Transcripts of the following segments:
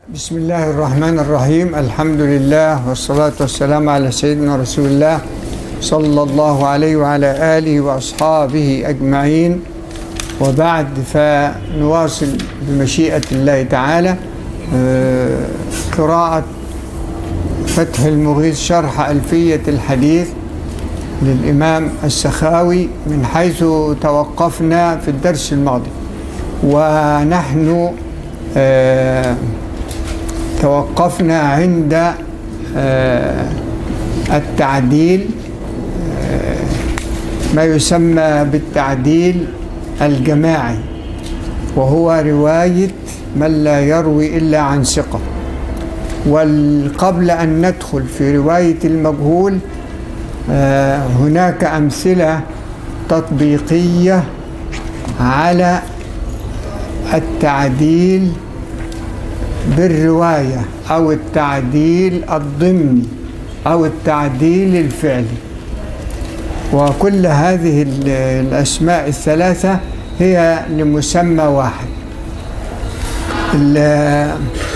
بسم الله الرحمن الرحيم الحمد لله والصلاة والسلام على سيدنا رسول الله صلى الله عليه وعلى آله وأصحابه أجمعين وبعد فنواصل بمشيئة الله تعالى آه، قراءة فتح المغيث شرح ألفية الحديث للإمام السخاوي من حيث توقفنا في الدرس الماضي ونحن آه، توقفنا عند آه، التعديل آه، ما يسمى بالتعديل الجماعي وهو رواية من لا يروي إلا عن ثقة وقبل أن ندخل في رواية المجهول آه، هناك أمثلة تطبيقية على التعديل بالرواية أو التعديل الضمني أو التعديل الفعلي وكل هذه ال- الأسماء الثلاثة هي لمسمى واحد ال-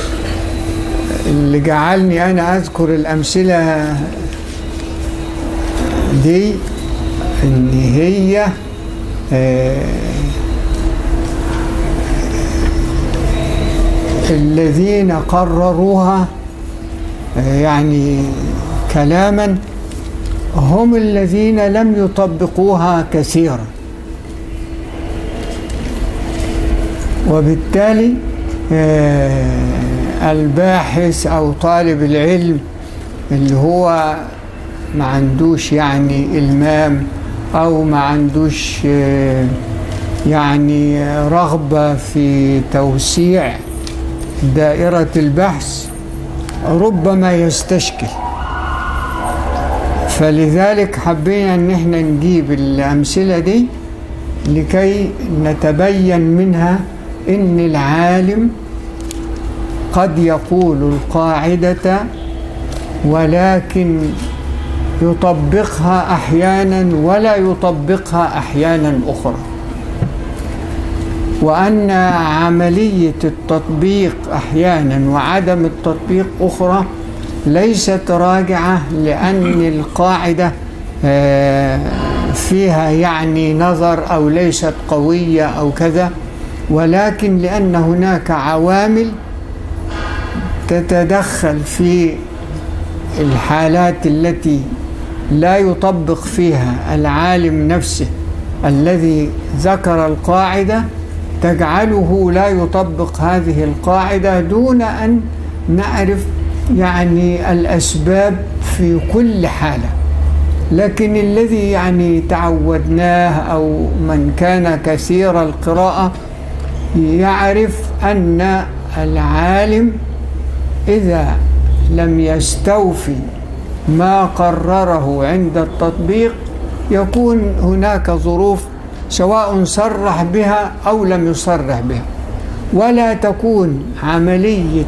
اللي جعلني أنا أذكر الأمثلة دي إن هي آه، الذين قرروها آه، يعني كلاما هم الذين لم يطبقوها كثيرا وبالتالي آه، الباحث او طالب العلم اللي هو ما عندوش يعني المام او ما عندوش آه، يعني رغبه في توسيع دائره البحث ربما يستشكل فلذلك حبينا ان احنا نجيب الامثله دي لكي نتبين منها ان العالم قد يقول القاعده ولكن يطبقها احيانا ولا يطبقها احيانا اخرى وان عمليه التطبيق احيانا وعدم التطبيق اخرى ليست راجعه لان القاعده آه، فيها يعني نظر او ليست قويه او كذا ولكن لان هناك عوامل تتدخل في الحالات التي لا يطبق فيها العالم نفسه الذي ذكر القاعده تجعله لا يطبق هذه القاعده دون ان نعرف يعني الاسباب في كل حاله لكن الذي يعني تعودناه او من كان كثير القراءه يعرف ان العالم اذا لم يستوفي ما قرره عند التطبيق يكون هناك ظروف سواء صرح بها او لم يصرح بها ولا تكون عمليه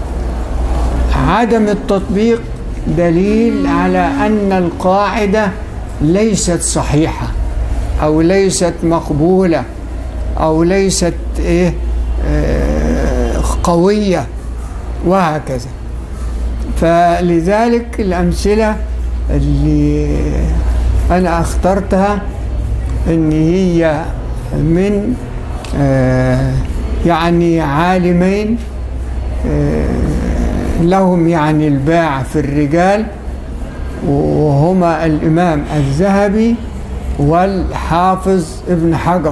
عدم التطبيق دليل على ان القاعده ليست صحيحه او ليست مقبوله او ليست ايه آه، قويه وهكذا فلذلك الامثله اللي انا اخترتها ان هي من آه، يعني عالمين آه، لهم يعني الباع في الرجال وهما الإمام الذهبي والحافظ ابن حجر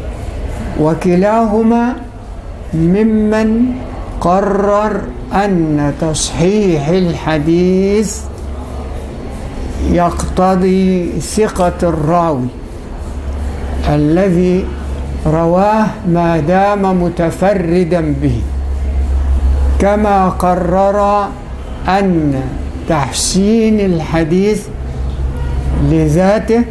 وكلاهما ممن قرر أن تصحيح الحديث يقتضي ثقة الراوي الذي رواه ما دام متفردا به كما قرر أن تحسين الحديث لذاته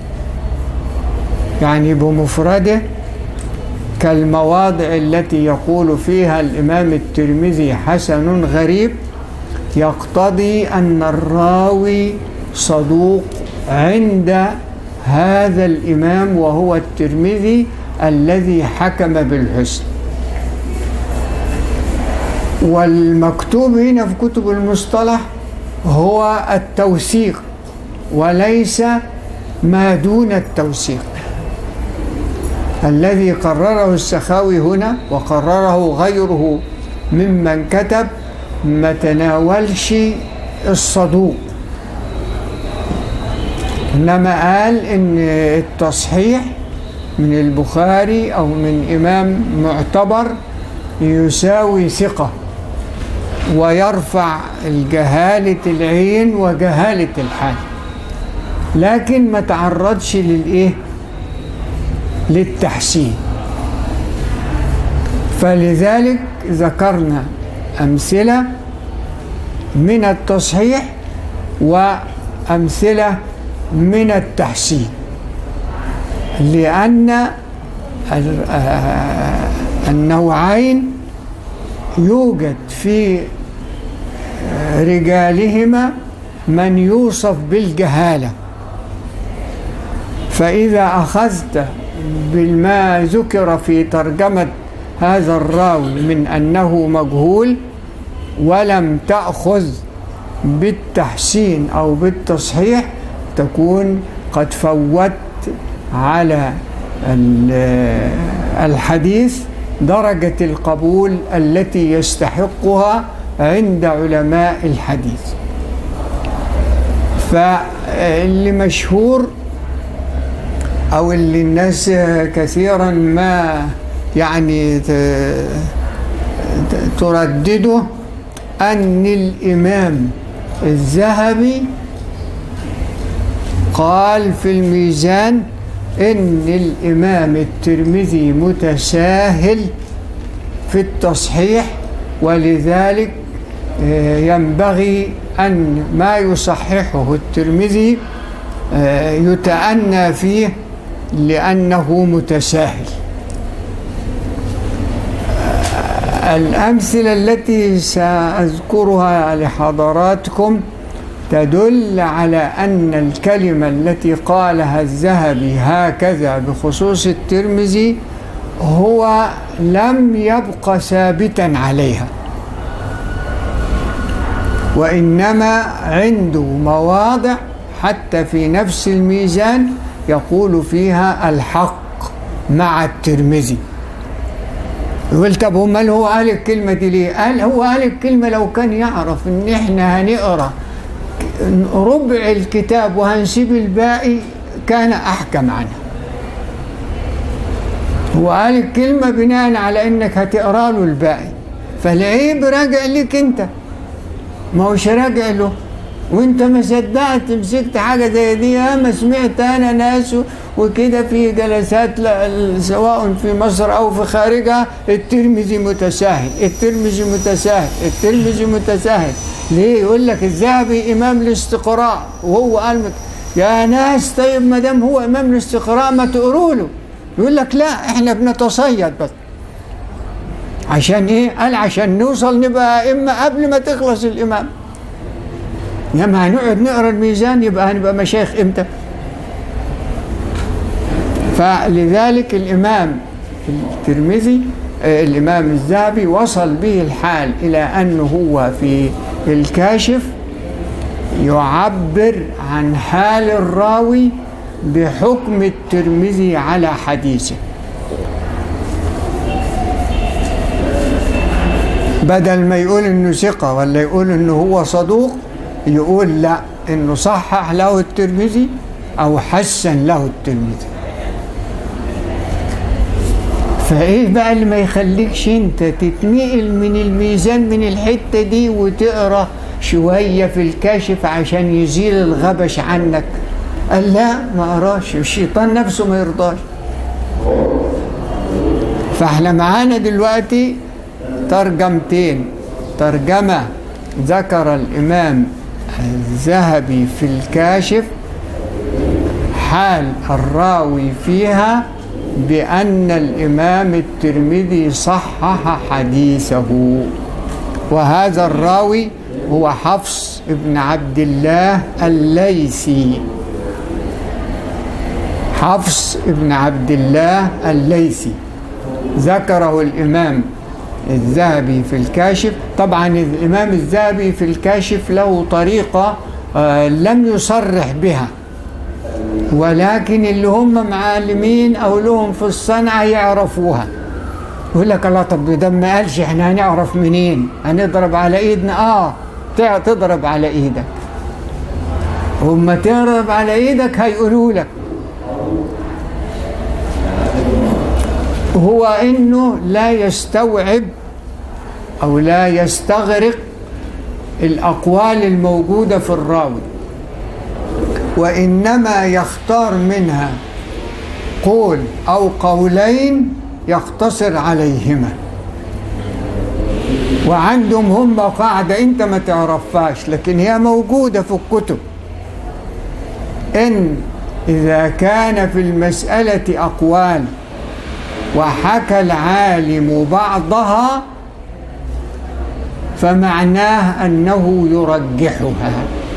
يعني بمفرده كالمواضع التي يقول فيها الإمام الترمذي حسن غريب يقتضي أن الراوي صدوق عند هذا الإمام وهو الترمذي الذي حكم بالحسن والمكتوب هنا في كتب المصطلح هو التوثيق وليس ما دون التوثيق الذي قرره السخاوي هنا وقرره غيره ممن كتب ما تناولش الصدوق إنما قال إن التصحيح من البخاري أو من إمام معتبر يساوي ثقة ويرفع الجهالة العين وجهالة الحال لكن ما تعرضش للإيه للتحسين فلذلك ذكرنا أمثلة من التصحيح وأمثلة من التحسين لأن النوعين يوجد في رجالهما من يوصف بالجهالة فإذا أخذت بالما ذكر في ترجمة هذا الراوي من أنه مجهول ولم تأخذ بالتحسين أو بالتصحيح تكون قد فوت على الحديث درجة القبول التي يستحقها عند علماء الحديث فاللي مشهور أو اللي الناس كثيرا ما يعني تردده أن الإمام الذهبي قال في الميزان إن الإمام الترمذي متساهل في التصحيح ولذلك ينبغي أن ما يصححه الترمذي يتأنى فيه لأنه متساهل الأمثلة التي سأذكرها لحضراتكم تدل على أن الكلمة التي قالها الذهبي هكذا بخصوص الترمذي هو لم يبق ثابتا عليها وإنما عنده مواضع حتى في نفس الميزان يقول فيها الحق مع الترمذي يقول طب امال هو قال الكلمه دي ليه؟ قال هو قال الكلمه لو كان يعرف ان احنا هنقرا ربع الكتاب وهنسيب الباقي كان احكم عنها. هو قال الكلمه بناء على انك هتقرا له الباقي فالعيب راجع لك انت ما هوش راجع له وانت ما صدقت مسكت حاجه زي دي ما سمعت انا ناس وكده في جلسات سواء في مصر او في خارجها الترمذي متساهل الترمذي متساهل الترمذي متساهل ليه يقول لك الذهبي امام الاستقراء وهو قال مت... يا ناس طيب ما دام هو امام الاستقراء ما تقروا له يقول لك لا احنا بنتصيد بس عشان ايه قال عشان نوصل نبقى اما قبل ما تخلص الامام لما هنقعد نقرا الميزان يبقى هنبقى مشايخ امتى فلذلك الامام الترمذي الامام الذهبي وصل به الحال الى انه هو في الكاشف يعبر عن حال الراوي بحكم الترمذي على حديثه بدل ما يقول انه ثقه ولا يقول انه هو صدوق يقول لا انه صحح له الترمذي او حسن له الترمذي فايه بقى اللي ما يخليكش انت تتنقل من الميزان من الحته دي وتقرا شويه في الكاشف عشان يزيل الغبش عنك قال لا ما قراش الشيطان نفسه ما يرضاش فاحنا معانا دلوقتي ترجمتين ترجمه ذكر الامام الذهبي في الكاشف حال الراوي فيها بأن الإمام الترمذي صحح حديثه وهذا الراوي هو حفص بن عبد الله الليثي حفص بن عبد الله الليثي ذكره الإمام الذهبي في الكاشف طبعا الإمام الذهبي في الكاشف له طريقة آه، لم يصرح بها ولكن اللي هم معلمين أو لهم في الصنعة يعرفوها يقول لك الله طب ده ما قالش احنا هنعرف منين هنضرب على ايدنا اه تع- تضرب على ايدك وما تضرب على ايدك هيقولوا لك هو انه لا يستوعب او لا يستغرق الاقوال الموجوده في الراوي وانما يختار منها قول او قولين يقتصر عليهما وعندهم هم قاعده انت ما تعرفهاش لكن هي موجوده في الكتب ان اذا كان في المساله اقوال وحكى العالم بعضها فمعناه انه يرجحها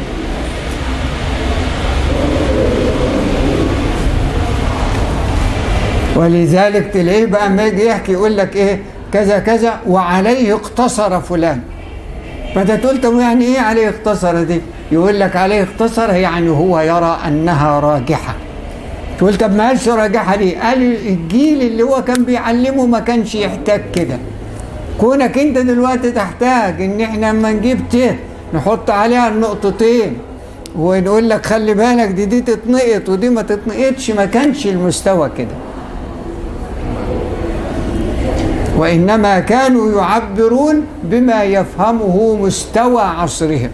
ولذلك تلاقيه بقى ما يجي يحكي يقول لك ايه كذا كذا وعليه اقتصر فلان فانت تقول طب يعني ايه عليه اقتصر دي يقول لك عليه اقتصر يعني هو يرى انها راجحه تقول طب ما قالش راجحه ليه قال الجيل اللي هو كان بيعلمه ما كانش يحتاج كده كونك انت دلوقتي تحتاج ان احنا لما نجيب ت نحط عليها النقطتين ونقول لك خلي بالك دي دي تتنقط ودي ما تتنقطش ما كانش المستوى كده وإنما كانوا يعبرون بما يفهمه مستوى عصرهم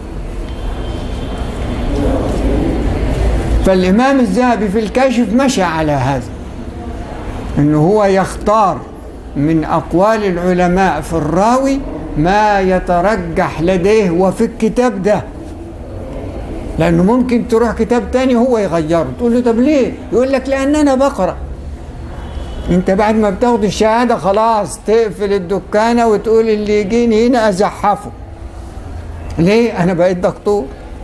فالإمام الذهبي في الكاشف مشى على هذا أنه هو يختار من أقوال العلماء في الراوي ما يترجح لديه وفي الكتاب ده لأنه ممكن تروح كتاب تاني هو يغيره تقول له طب ليه يقول لك لأن أنا بقرأ انت بعد ما بتاخد الشهاده خلاص تقفل الدكانه وتقول اللي يجيني هنا ازحفه ليه انا بقيت دكتور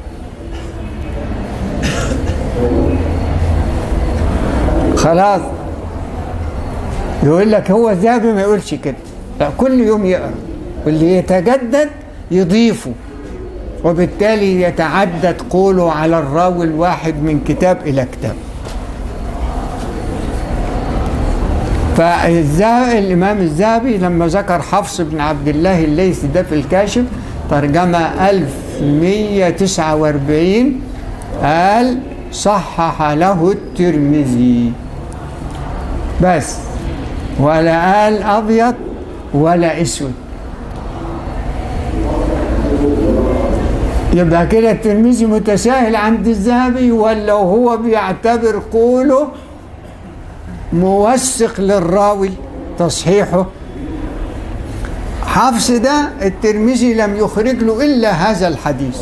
خلاص يقول لك هو الذهبي ما يقولش كده لا كل يوم يقرا واللي يتجدد يضيفه وبالتالي يتعدد قوله على الراوي الواحد من كتاب الى كتاب فالإمام الذهبي لما ذكر حفص بن عبد الله الليثي ده في الكاشف ترجمة 1149 قال صحح له الترمذي بس ولا قال أبيض ولا أسود يبقى كده الترمذي متساهل عند الذهبي ولا هو بيعتبر قوله موثق للراوي تصحيحه حفص ده الترمذي لم يخرج له إلا هذا الحديث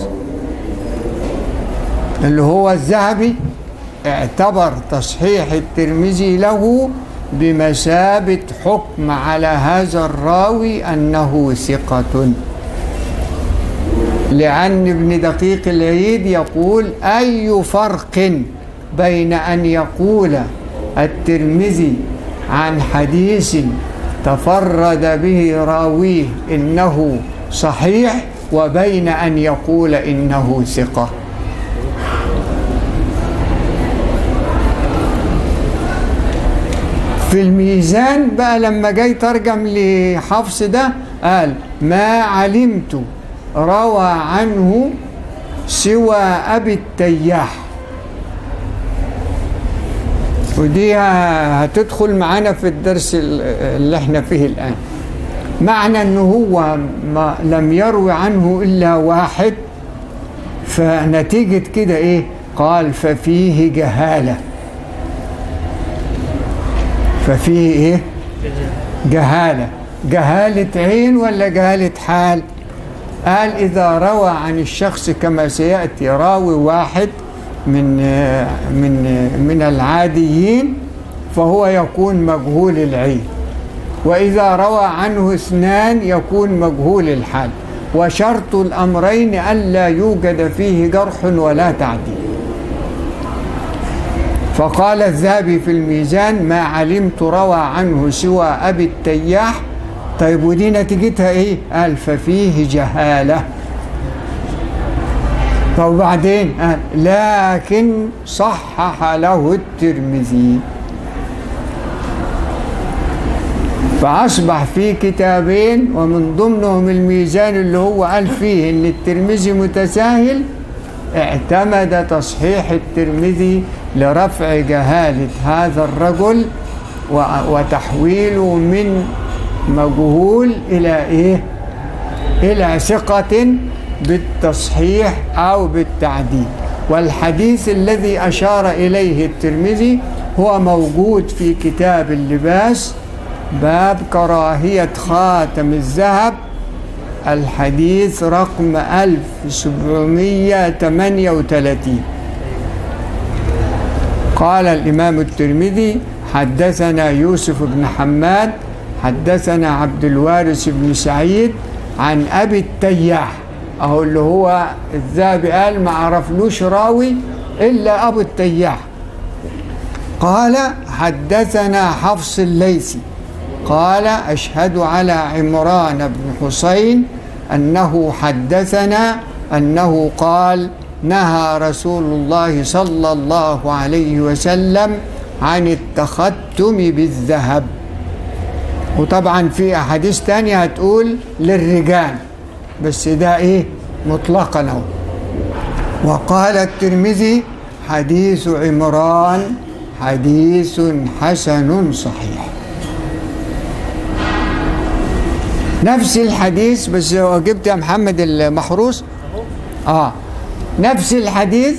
اللي هو الذهبي اعتبر تصحيح الترمذي له بمثابة حكم على هذا الراوي أنه ثقة لأن ابن دقيق العيد يقول أي فرق بين أن يقول الترمذي عن حديث تفرد به راويه انه صحيح وبين ان يقول انه ثقه في الميزان بقى لما جاي ترجم لحفص ده قال ما علمت روى عنه سوى ابي التياح ودي هتدخل معانا في الدرس اللي احنا فيه الآن معنى أنه هو ما لم يروي عنه إلا واحد فنتيجة كده إيه قال ففيه جهالة ففيه إيه جهالة جهالة عين ولا جهالة حال قال إذا روى عن الشخص كما سيأتي راوي واحد من من من العاديين فهو يكون مجهول العين وإذا روى عنه اثنان يكون مجهول الحال وشرط الأمرين ألا يوجد فيه جرح ولا تعديل فقال الذهبي في الميزان ما علمت روى عنه سوى أبي التياح طيب ودي نتيجتها ايه قال ففيه جهالة طب وبعدين قال لكن صحح له الترمذي فأصبح في كتابين ومن ضمنهم الميزان اللي هو قال فيه إن الترمذي متساهل اعتمد تصحيح الترمذي لرفع جهالة هذا الرجل و- وتحويله من مجهول إلى إيه؟ إلى ثقة بالتصحيح أو بالتعديل والحديث الذي أشار إليه الترمذي هو موجود في كتاب اللباس باب كراهية خاتم الذهب الحديث رقم 1738 قال الإمام الترمذي حدثنا يوسف بن حماد حدثنا عبد الوارث بن سعيد عن أبي التياح أهو اللي هو الذهبي قال ما عرفلوش راوي إلا أبو التياح قال حدثنا حفص الليثي قال أشهد على عمران بن حسين أنه حدثنا أنه قال نهى رسول الله صلى الله عليه وسلم عن التختم بالذهب وطبعا في أحاديث تانية هتقول للرجال بس ده إيه مطلقا أهو وقال الترمذي حديث عمران حديث حسن صحيح نفس الحديث بس هو جبت يا محمد المحروس اه نفس الحديث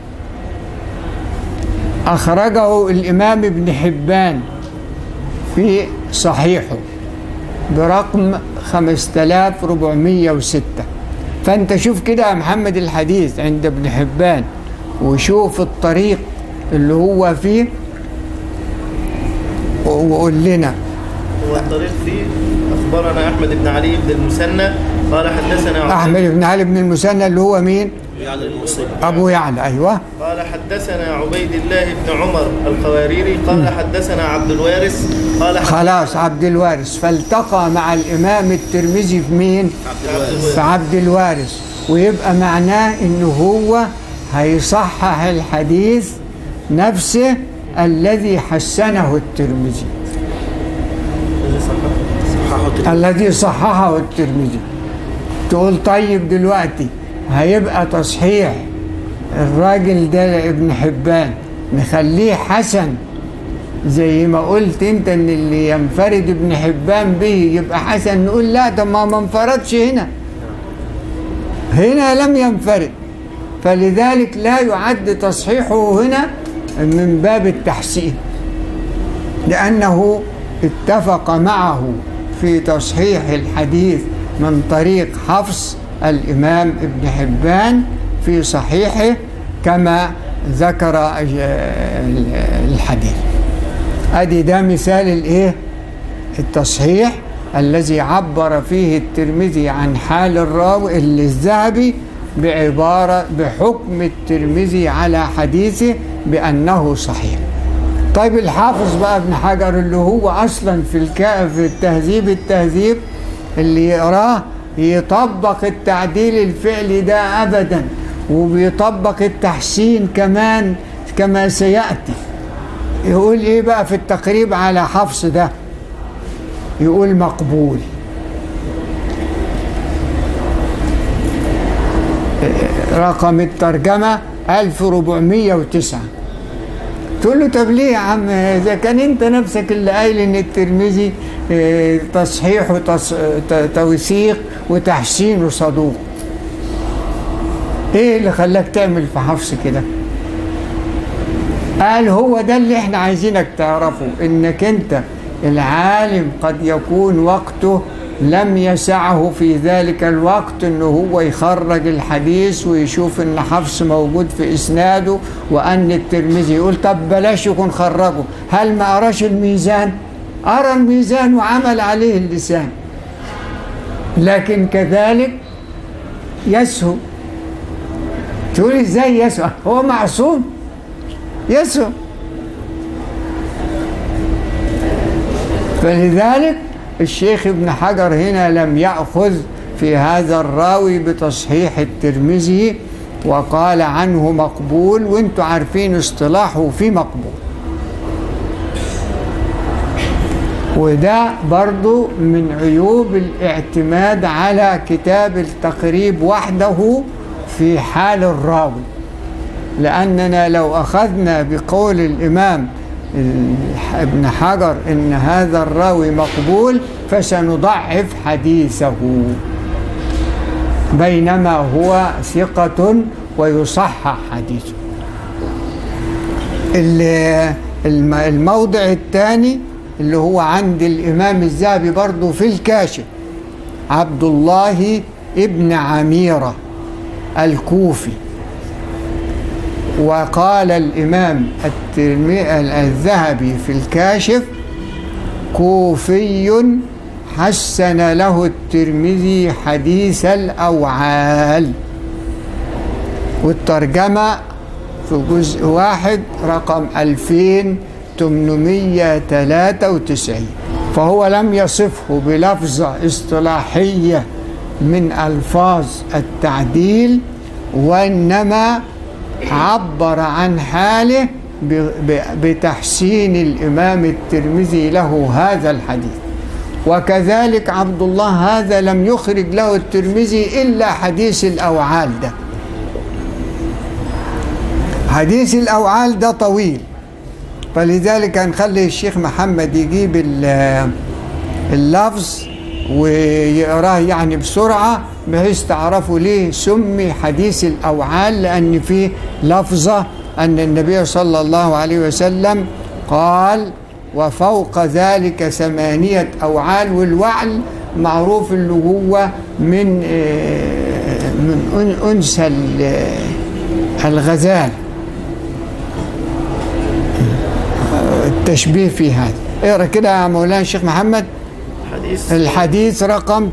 أخرجه الإمام ابن حبان في صحيحه برقم 5406 فأنت شوف كده يا محمد الحديث عند ابن حبان وشوف الطريق اللي هو فيه وقول لنا هو الطريق فيه أخبرنا أحمد بن علي بن المثنى قال حدثنا أحمد بن علي بن المثنى اللي هو مين؟ يعني الموصلي أبو يعلى أيوه قال حدثنا عبيد الله بن عمر الخواريري قال حدثنا عبد الوارث قال حدثنا خلاص عبد الوارث فالتقى مع الإمام الترمذي في مين؟ عبد الوارث في عبد الوارث ويبقى معناه إنه هو هيصحح الحديث نفسه الذي حسنه الترمذي الذي صححه الترمذي تقول طيب دلوقتي هيبقى تصحيح الراجل ده ابن حبان نخليه حسن زي ما قلت انت ان اللي ينفرد ابن حبان به يبقى حسن نقول لا ده ما ما انفردش هنا هنا لم ينفرد فلذلك لا يعد تصحيحه هنا من باب التحسين لأنه اتفق معه في تصحيح الحديث من طريق حفص الإمام ابن حبان في صحيحه كما ذكر الحديث ادي ده مثال الايه التصحيح الذي عبر فيه الترمذي عن حال الراوي اللي الذهبي بعبارة بحكم الترمذي على حديثه بأنه صحيح طيب الحافظ بقى ابن حجر اللي هو أصلا في الكا في التهذيب التهذيب اللي يقراه يطبق التعديل الفعلي ده أبدا وبيطبق التحسين كمان كما سيأتي يقول ايه بقى في التقريب على حفص ده يقول مقبول رقم الترجمة 1409 تقول له طب ليه يا عم اذا كان انت نفسك اللي قايل ان الترمذي اه، تصحيح وتوثيق وتحسين وصدوق ايه اللي خلاك تعمل في حفص كده قال هو ده اللي احنا عايزينك تعرفه انك انت العالم قد يكون وقته لم يسعه في ذلك الوقت انه هو يخرج الحديث ويشوف ان حفص موجود في اسناده وان الترمذي يقول طب بلاش يكون خرجه هل ما اراش الميزان ارى الميزان وعمل عليه اللسان لكن كذلك يسهو تقول ازاي يسهو هو معصوم يسهو فلذلك الشيخ ابن حجر هنا لم يأخذ في هذا الراوي بتصحيح الترمذي وقال عنه مقبول وانتم عارفين اصطلاحه في مقبول وده برضو من عيوب الاعتماد على كتاب التقريب وحده في حال الراوي لأننا لو أخذنا بقول الإمام ابن حجر إن هذا الراوي مقبول فسنضعف حديثه بينما هو ثقة ويصحح حديثه ال- الم- الموضع الثاني اللي هو عند الإمام الذهبي برضه في الكاشف عبد الله ابن عميرة الكوفي وقال الإمام الترمي- الذهبي في الكاشف كوفي حسن له الترمذي حديث الأوعال والترجمة في جزء واحد رقم 2893 فهو لم يصفه بلفظة اصطلاحية من ألفاظ التعديل وإنما عبر عن حاله ب- ب- بتحسين الإمام الترمذي له هذا الحديث وكذلك عبد الله هذا لم يخرج له الترمذي إلا حديث الأوعال ده حديث الأوعال ده طويل فلذلك هنخلي الشيخ محمد يجيب ال- اللفظ ويقراه يعني بسرعة بحيث تعرفوا ليه سمي حديث الأوعال لأن فيه لفظة أن النبي صلى الله عليه وسلم قال وفوق ذلك ثمانية أوعال والوعل معروف اللي هو من آه، من أن- أنثى ال- الغزال التشبيه في هذا اقرا كده يا مولانا الشيخ محمد حديث الحديث رقم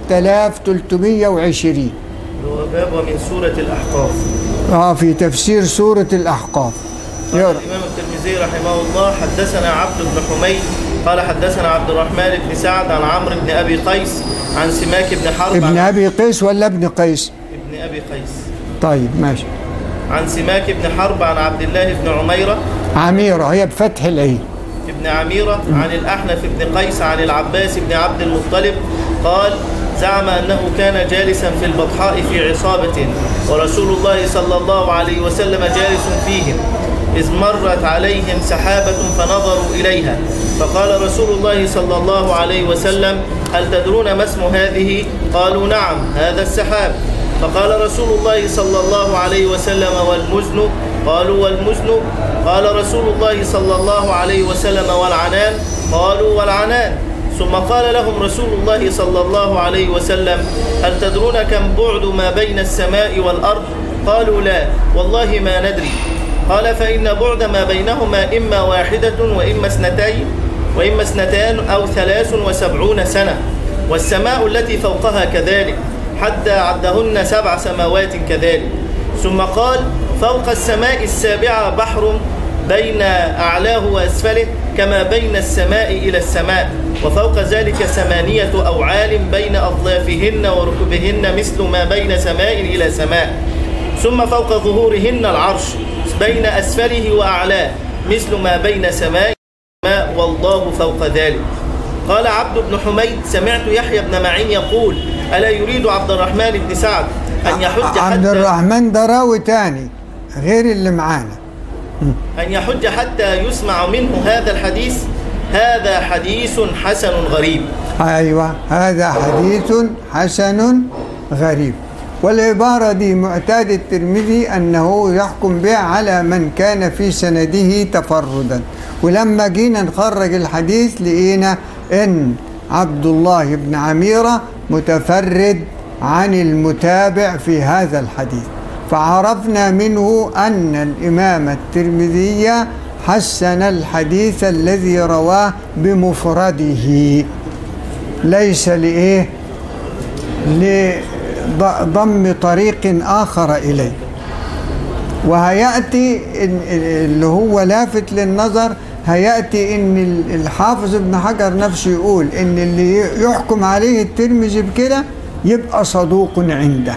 3320 هو باب ومن سورة الأحقاف اه في تفسير سورة الأحقاف قال يقرا الإمام الترمذي رحمه الله حدثنا عبد بن حميد قال حدثنا عبد الرحمن بن سعد عن عمرو بن أبي قيس عن سماك بن حرب ابن عن أبي قيس ولا ابن قيس ابن أبي قيس طيب ماشي عن سماك بن حرب عن عبد الله بن عميرة عميرة هي بفتح العين ابن عميرة عن الأحنف بن قيس عن العباس بن عبد المطلب قال زعم أنه كان جالسا في البطحاء في عصابة ورسول الله صلى الله عليه وسلم جالس فيهم إذ مرت عليهم سحابة فنظروا إليها فقال رسول الله صلى الله عليه وسلم هل تدرون ما اسم هذه؟ قالوا نعم هذا السحاب فقال رسول الله صلى الله عليه وسلم والمزن قالوا والمزن قال رسول الله صلى الله عليه وسلم والعنان قالوا والعنان ثم قال لهم رسول الله صلى الله عليه وسلم هل تدرون كم بعد ما بين السماء والأرض قالوا لا والله ما ندري قال فإن بعد ما بينهما إما واحدة وإما اثنتين وإما اثنتان أو ثلاث وسبعون سنة والسماء التي فوقها كذلك حتى عدهن سبع سماوات كذلك ثم قال فوق السماء السابعة بحر بين أعلاه وأسفله كما بين السماء إلى السماء وفوق ذلك ثمانية أوعال بين أظلافهن وركبهن مثل ما بين سماء إلى سماء ثم فوق ظهورهن العرش بين أسفله وأعلاه مثل ما بين سماء وماء والله فوق ذلك قال عبد بن حميد سمعت يحيى بن معين يقول ألا يريد عبد الرحمن بن سعد أن يحج عبد حتى الرحمن ده راوي تاني غير اللي معانا أن يحج حتى يسمع منه هذا الحديث هذا حديث حسن غريب أيوة هذا حديث حسن غريب والعبارة دي معتاد الترمذي أنه يحكم بها على من كان في سنده تفردا ولما جينا نخرج الحديث لقينا أن عبد الله بن عميرة متفرد عن المتابع في هذا الحديث فعرفنا منه أن الإمام الترمذي حسن الحديث الذي رواه بمفرده ليس لإيه لضم طريق آخر إليه وهيأتي ال- اللي هو لافت للنظر هيأتي ان ال- الحافظ ابن حجر نفسه يقول ان اللي يحكم عليه الترمذي بكده يبقى صدوق عنده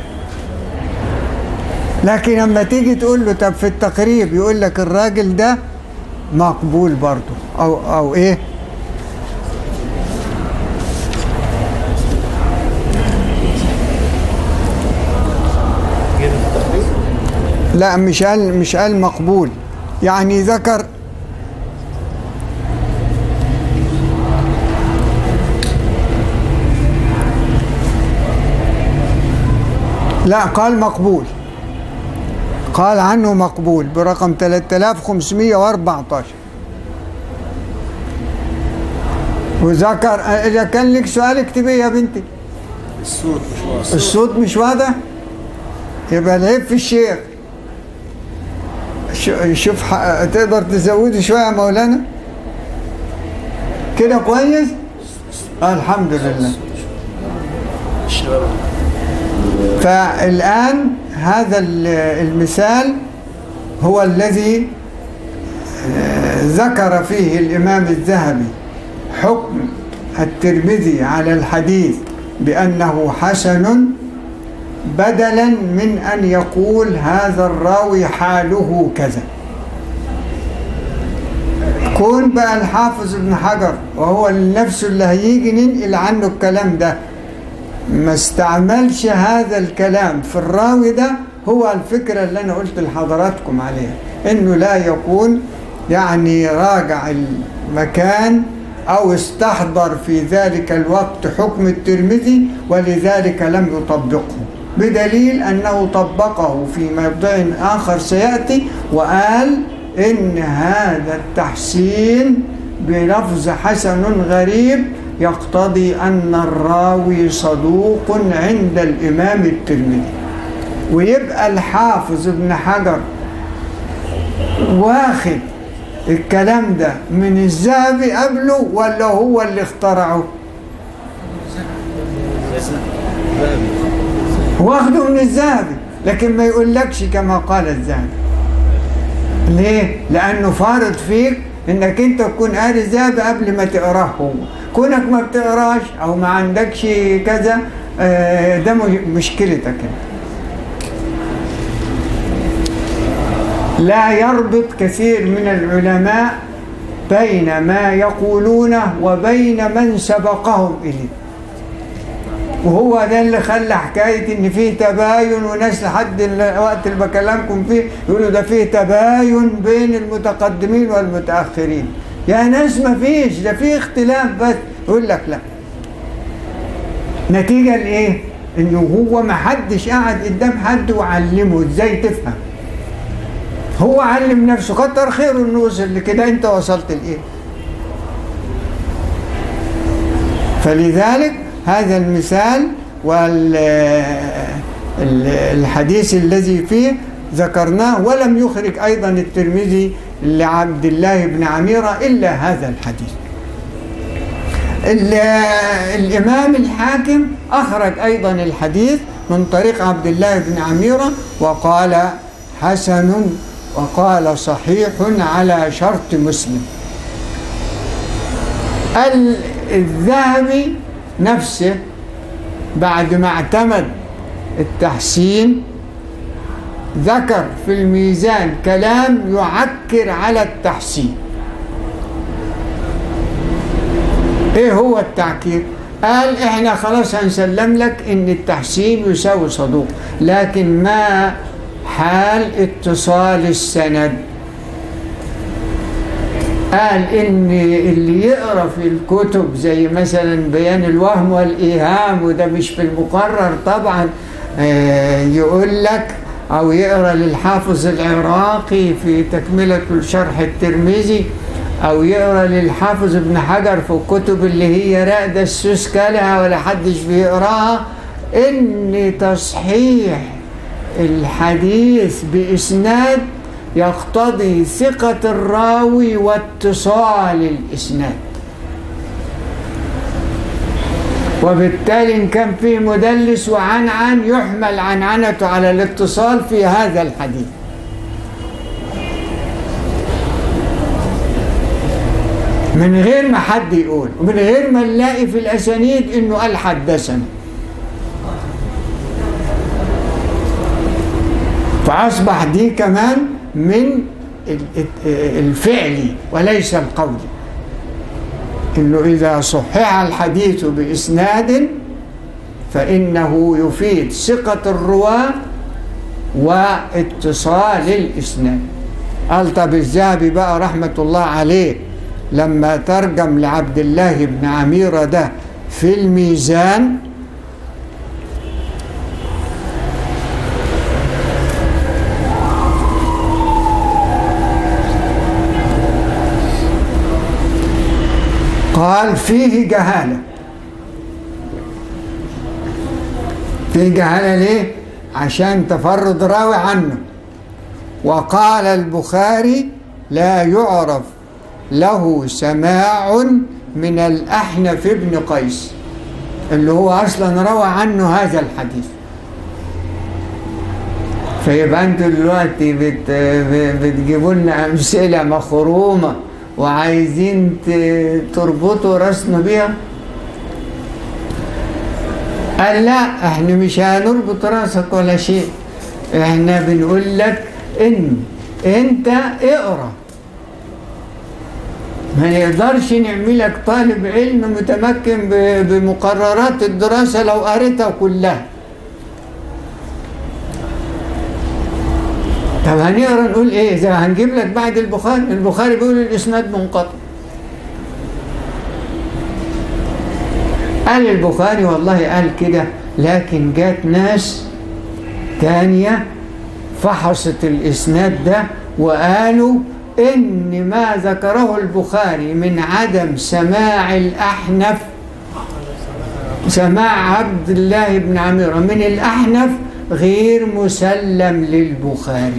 لكن لما تيجي تقول له طب في التقريب يقول لك الراجل ده مقبول برضه او او ايه كده في التقريب لا مش قال مش قال مقبول يعني ذكر لا قال مقبول قال عنه مقبول برقم 3514 وذكر اذا كان لك سؤال اكتبيه يا بنتي الصوت مش واصل الصوت مش واضح يبقى العيب في الشيخ شو- شوف ح- تقدر تزودي شويه يا مولانا كده كويس آه الحمد لله الشباب فالآن هذا ال- المثال هو الذي آه، ذكر فيه الإمام الذهبي حكم الترمذي على الحديث بأنه حسن بدلا من أن يقول هذا الراوي حاله كذا كون بقى الحافظ ابن حجر وهو نفسه اللي هيجي ننقل عنه الكلام ده ما استعملش هذا الكلام في الراوي ده هو الفكرة اللي أنا قلت لحضراتكم عليها إنه لا يكون يعني راجع المكان أو استحضر في ذلك الوقت حكم الترمذي ولذلك لم يطبقه بدليل أنه طبقه في موضع آخر سيأتي وقال إن هذا التحسين بلفظ حسن غريب يقتضي أن الراوي صدوق عند الإمام الترمذي ويبقى الحافظ ابن حجر واخد الكلام ده من الذهبي قبله ولا هو اللي اخترعه واخده من الذهبي لكن ما يقولكش كما قال الذهبي ليه؟ لأنه فارض فيك إنك أنت تكون قاري الذهبي قبل ما تقراه هو كونك ما بتقراش أو ما عندكش كذا آه، ده مش- مشكلتك انت لا يربط كثير من العلماء بين ما يقولونه وبين من سبقهم إليه وهو ده اللي خلى حكاية إن فيه تباين وناس لحد الوقت اللي بكلمكم فيه يقولوا ده فيه تباين بين المتقدمين والمتأخرين يا ناس ما فيش ده فيه اختلاف بس يقول لك لا نتيجة لإيه؟ إنه هو ما حدش قاعد قدام حد وعلمه إزاي تفهم هو علم نفسه كتر خيره إنه وصل لكده أنت وصلت لإيه؟ فلذلك هذا المثال والحديث الذي فيه ذكرناه ولم يخرج أيضا الترمذي لعبد الله بن عميرة إلا هذا الحديث ال- الإمام الحاكم أخرج أيضا الحديث من طريق عبد الله بن عميرة وقال حسن وقال صحيح على شرط مسلم ال- الذهبي نفسه بعد ما اعتمد التحسين ذكر في الميزان كلام يعكر على التحسين ايه هو التعكير قال احنا خلاص هنسلم لك ان التحسين يساوي صدوق لكن ما حال اتصال السند قال ان اللي يقرا في الكتب زي مثلا بيان الوهم والايهام وده مش في المقرر طبعا آه، يقول لك او يقرا للحافظ العراقي في تكمله الشرح الترمذي او يقرا للحافظ ابن حجر في الكتب اللي هي راقده السوس كلها ولا حدش بيقراها ان تصحيح الحديث باسناد يقتضي ثقة الراوي واتصال الإسناد وبالتالي إن كان فيه مدلس وعنعن يحمل عنعنته على الاتصال في هذا الحديث من غير ما حد يقول ومن غير ما نلاقي في الأسانيد إنه قال حدثنا فأصبح دي كمان من ال- الفعلي وليس القولي إنه إذا صحح الحديث بإسناد فإنه يفيد ثقة الرواة واتصال الإسناد قال طب الذهبي بقى رحمة الله عليه لما ترجم لعبد الله بن عميرة ده في الميزان قال فيه جهالة فيه جهالة ليه؟ عشان تفرد راوي عنه وقال البخاري لا يعرف له سماع من الأحنف بن قيس اللي هو أصلا روى عنه هذا الحديث فيبقى انتوا دلوقتي بت... بتجيبوا لنا أمثلة مخرومة وعايزين ت... تربطوا راسنا بيها قال لا احنا مش هنربط راسك ولا شيء احنا بنقول لك ان انت اقرا ما نقدرش نعملك طالب علم متمكن ب- بمقررات الدراسة لو قريتها كلها طب هنقرا نقول ايه اذا هنجيب لك بعد البخاري البخاري بيقول الاسناد منقطع قال البخاري والله قال كده لكن جات ناس تانية فحصت الإسناد ده وقالوا إن ما ذكره البخاري من عدم سماع الأحنف سماع عبد الله بن عميرة من الأحنف غير مسلم للبخاري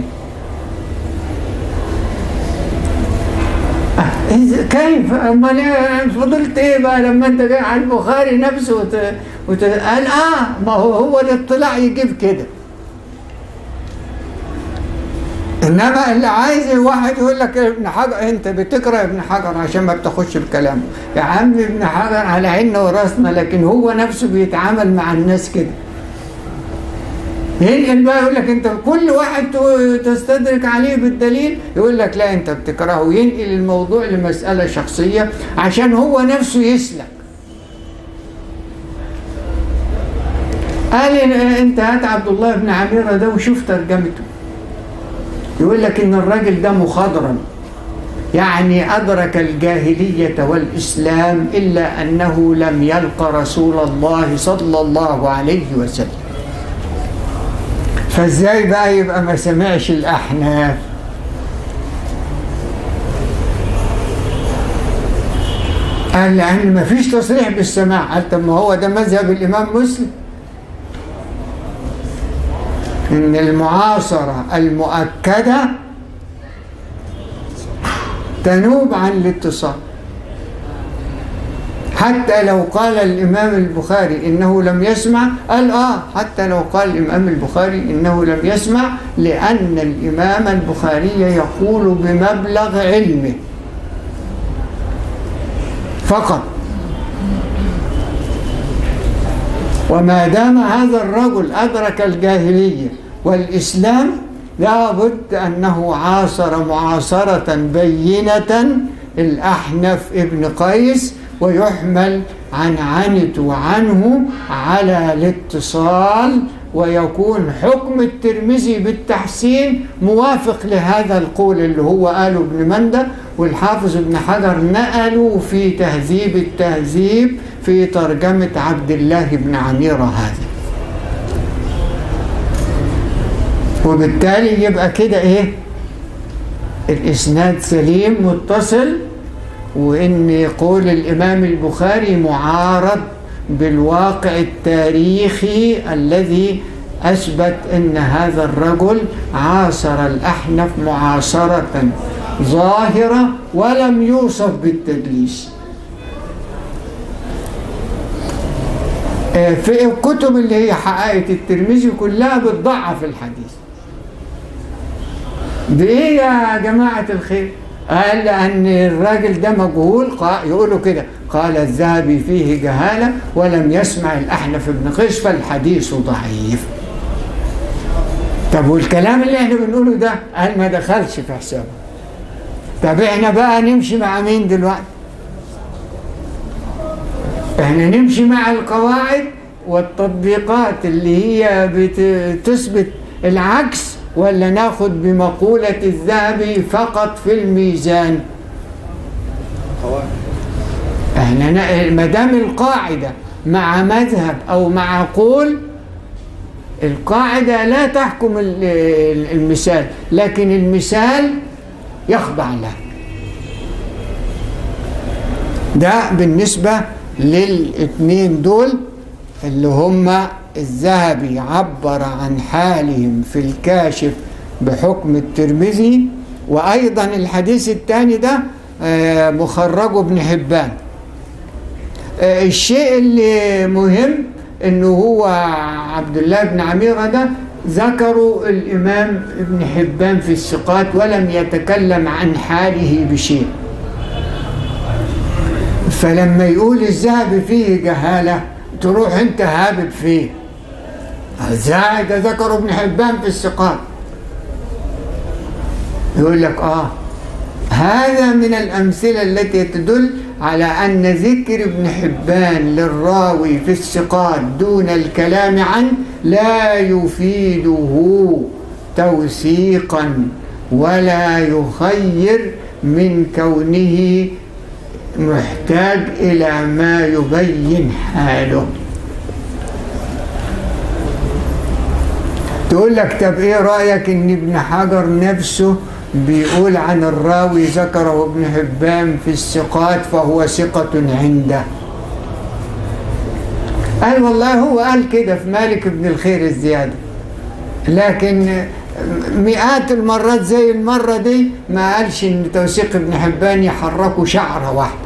آه، إذا- كيف امال إيه؟ فضلت ايه بقى لما انت جاي على البخاري نفسه وت... وت... قال اه ما هو هو الاطلاع يجيب كده انما اللي عايز واحد يقول لك ابن حجر انت بتقرا ابن حجر عشان ما بتاخدش بكلامه يا عم ابن حجر على عيننا وراسنا لكن هو نفسه بيتعامل مع الناس كده ينقل بقى يقول لك انت كل واحد تو- تستدرك عليه بالدليل يقول لك لا انت بتكرهه ينقل الموضوع لمسألة شخصية عشان هو نفسه يسلك قال إن- انت هات عبد الله بن عميرة ده وشوف ترجمته يقول لك ان الراجل ده مخضرم يعني أدرك الجاهلية والإسلام إلا أنه لم يلق رسول الله صلى الله عليه وسلم فازاي بقى يبقى ما سمعش الأحناف قال لأن ما فيش تصريح بالسماع قال طب ما هو ده مذهب الإمام مسلم إن المعاصرة المؤكدة تنوب عن الاتصال حتى لو قال الإمام البخاري إنه لم يسمع قال آه حتى لو قال الإمام البخاري إنه لم يسمع لأن الإمام البخاري يقول بمبلغ علمه فقط وما دام هذا الرجل أدرك الجاهلية والإسلام لابد أنه عاصر معاصرة بينة الأحنف ابن قيس ويحمل عن عنت عنه على الاتصال ويكون حكم الترمذي بالتحسين موافق لهذا القول اللي هو قاله ابن مندة والحافظ ابن حجر نقلوا في تهذيب التهذيب في ترجمة عبد الله بن عميرة هذا وبالتالي يبقى كده ايه الاسناد سليم متصل وان يقول الامام البخاري معارض بالواقع التاريخي الذي اثبت ان هذا الرجل عاصر الاحنف معاصره ظاهره ولم يوصف بالتدليس في الكتب اللي هي حقائق الترمذي كلها بتضعف الحديث بإيه يا جماعة الخير قال أن الراجل ده مجهول قا- يقولوا كده قال الذهبي فيه جهالة ولم يسمع الأحنف بن قيس فالحديث ضعيف طب والكلام اللي احنا بنقوله ده قال ما دخلش في حسابه طب احنا بقى نمشي مع مين دلوقتي احنا نمشي مع القواعد والتطبيقات اللي هي بتثبت العكس ولا ناخد بمقولة الذهبي فقط في الميزان قواعد احنا نا- ما دام القاعدة مع مذهب او مع قول القاعدة لا تحكم ال- ال- المثال لكن المثال يخضع له ده بالنسبة للاثنين دول اللي هم الذهبي عبر عن حالهم في الكاشف بحكم الترمذي وأيضا الحديث الثاني ده آه، مخرجه ابن حبان آه، الشيء اللي مهم انه هو عبد الله بن عميرة ده ذكروا الامام ابن حبان في الثقات ولم يتكلم عن حاله بشيء فلما يقول الذهب فيه جهالة تروح انت هابب فيه ازاي ده ذكروا ابن حبان في الثقات يقول لك اه هذا من الأمثلة التي تدل على أن ذكر ابن حبان للراوي في الثقات دون الكلام عنه لا يفيده توثيقا ولا يخير من كونه محتاج إلى ما يبين حاله تقول لك طب ايه رأيك ان ابن حجر نفسه بيقول عن الراوي ذكره ابن حبان في الثقات فهو ثقة عنده قال والله هو قال كده في مالك بن الخير الزيادة لكن مئات المرات زي المرة دي ما قالش ان توثيق ابن حبان يحركوا شعرة واحدة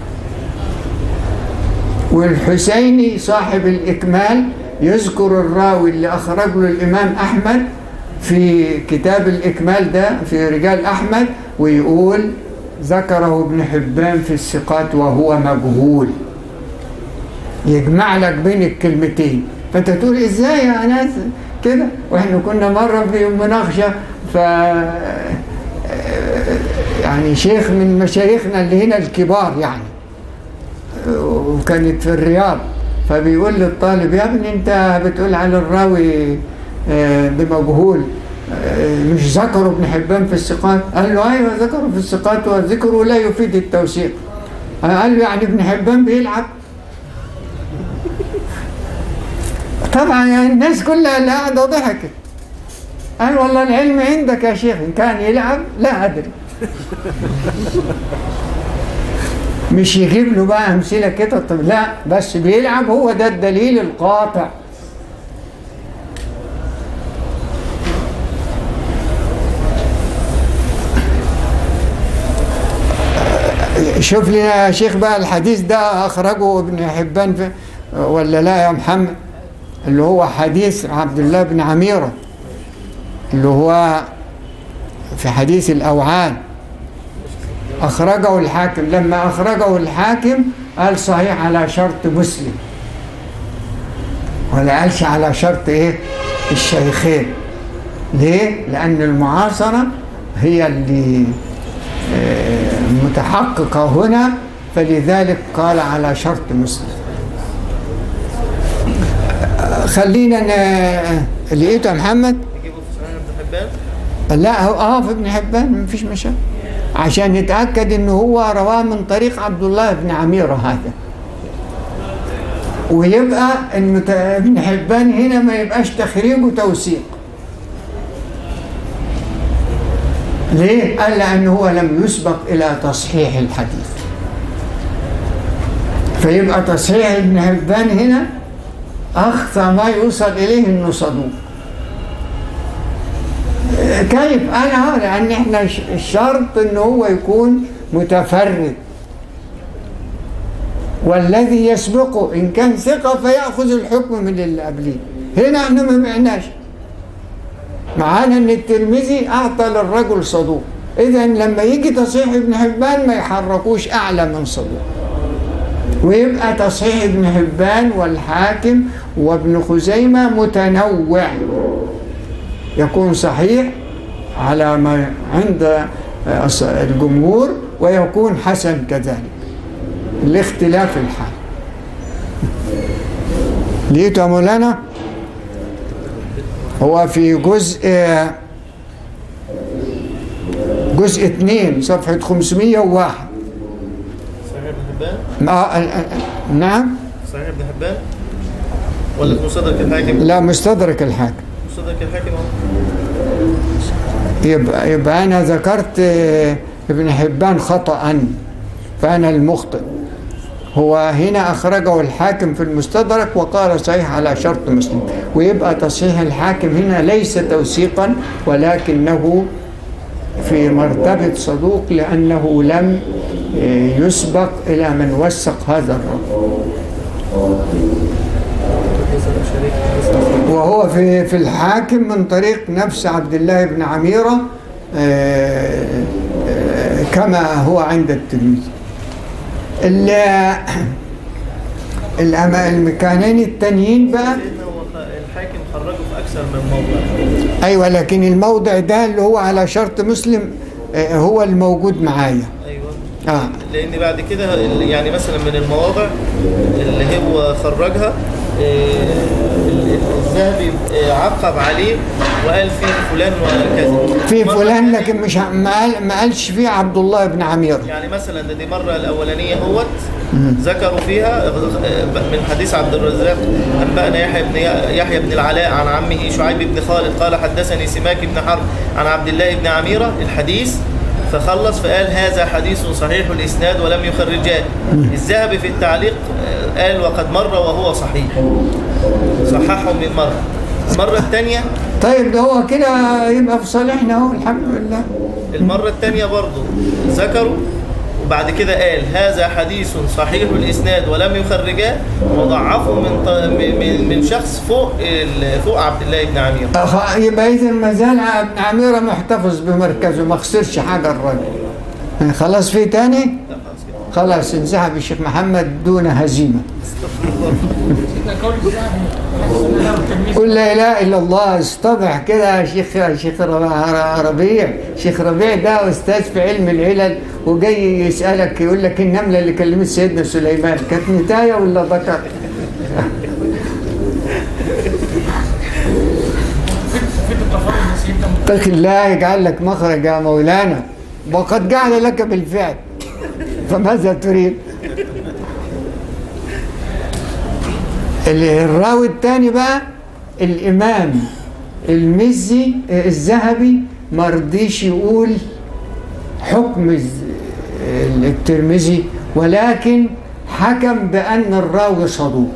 والحسيني صاحب الإكمال يذكر الراوي اللي أخرج له الإمام أحمد في كتاب الإكمال ده في رجال أحمد ويقول ذكره ابن حبان في الثقات وهو مجهول يجمع لك بين الكلمتين فانت تقول ازاي يا ناس كده واحنا كنا مره في مناقشه ف يعني شيخ من مشايخنا اللي هنا الكبار يعني وكانت في الرياض فبيقول للطالب يا ابني انت بتقول على الراوي آه، بمجهول آه، مش ذكروا ابن حبان في الثقات قال له ايوه ذكروا في الثقات وذكره لا يفيد التوثيق قال له يعني ابن حبان بيلعب طبعا يعني الناس كلها اللي قاعده ضحكت قال والله العلم عندك يا شيخ ان كان يلعب لا ادري مش يجيب له بقى امثله كده طب لا بس بيلعب هو ده الدليل القاطع شوف لنا يا شيخ بقى الحديث ده اخرجه ابن حبان في ولا لا يا محمد اللي هو حديث عبد الله بن عميره اللي هو في حديث الاوعان أخرجه الحاكم لما أخرجه الحاكم قال صحيح على شرط مسلم ولا قالش على شرط إيه الشيخين ليه؟ لأن المعاصرة هي اللي آه، متحققة هنا فلذلك قال على شرط مسلم آه، خلينا ن- لقيته يا محمد نجيبه في صحيح ابن حبان لا هو اه في ابن حبان مفيش مشاكل عشان نتاكد ان هو رواه من طريق عبد الله بن عميره هذا ويبقى ان ت- ابن حبان هنا ما يبقاش تخريج وتوثيق ليه؟ قال لأنه هو لم يسبق إلى تصحيح الحديث فيبقى تصحيح ابن حبان هنا أخطى ما يوصل إليه إنه صدوق كيف انا لان احنا ش- الشرط ان هو يكون متفرد والذي يسبقه ان كان ثقه فياخذ الحكم من اللي قبليه هنا احنا ما معناش معانا ان الترمذي اعطى للرجل صدوق إذا لما يجي تصحيح ابن حبان ما يحركوش أعلى من صدوق ويبقى تصحيح ابن حبان والحاكم وابن خزيمة متنوع يكون صحيح على ما عند الجمهور ويكون حسن كذلك لاختلاف الحال لقيته يا مولانا هو في جزء جزء اثنين صفحة 501 صحيح ابن حبان آه، آه، آه، نعم صحيح ابن حبان ولا في مستدرك الحاكم لا مستدرك الحاكم مستدرك الحاكم اهو يبقى, يبقى أنا ذكرت آه، ابن حبان خطأ فأنا المخطئ هو هنا أخرجه الحاكم في المستدرك وقال صحيح على شرط مسلم ويبقى تصحيح الحاكم هنا ليس توثيقا ولكنه في مرتبة صدوق لأنه لم آه، يسبق إلى من وثق هذا الرجل وهو في في الحاكم من طريق نفس عبد الله بن عميرة آه، آه، كما هو عند الترمذي ال- الأما- المكانين التانيين بقى سيدنا هو خ- الحاكم خرجه في اكثر من موضع أيوة لكن الموضع ده اللي هو على شرط مسلم آه، هو الموجود معايا ايوه آه. لان بعد كده ال- يعني مثلا من المواضع اللي هو خرجها آه، ال- ال- الذهبي آه، عقب عليه وقال فيه فلان وكذا في مرة فلان تانية- لكن مش ع- ما قال- ما قالش فيه عبد الله بن عميرة يعني مثلا ده دي مرة الأولانية هوت ذكروا فيها من حديث عبد الرزاق أنبأنا يحيى بن يحيى بن العلاء عن عمه شعيب بن خالد قال حدثني سماك بن حرب عن عبد الله بن عميرة الحديث فخلص فقال هذا حديث صحيح الإسناد ولم يخرجاه الذهبي في التعليق آه، قال وقد مر وهو صحيح صححه من مرة المرة الثانية طيب ده هو كده يبقى في صالحنا اهو الحمد لله المرة الثانية برضو ذكروا وبعد كده قال هذا حديث صحيح الإسناد ولم يخرجاه وضعفه من ط- من من شخص فوق ال- فوق عبد الله بن عمير أخ- يبقى إذا ما زال ابن عميرة محتفظ بمركزه ما خسرش حاجة الراجل خلاص في تاني لا خلاص كده. خلاص انسحب الشيخ محمد دون هزيمة قل لا إله إلا الله استضح كده يا شيخ يا شيخ ر- ربيع شيخ ربيع ده أستاذ في علم العلل وجاي يسألك يقول لك النملة اللي كلمت سيدنا سليمان كانت نتاية ولا ذكر؟ اتق الله يجعل لك مخرج يا مولانا وقد جعل لك بالفعل فماذا تريد ال- الراوي الثاني بقى الإمام المزي الذهبي ما رضيش يقول حكم الز- الترمذي ولكن حكم بأن الراوي صدوق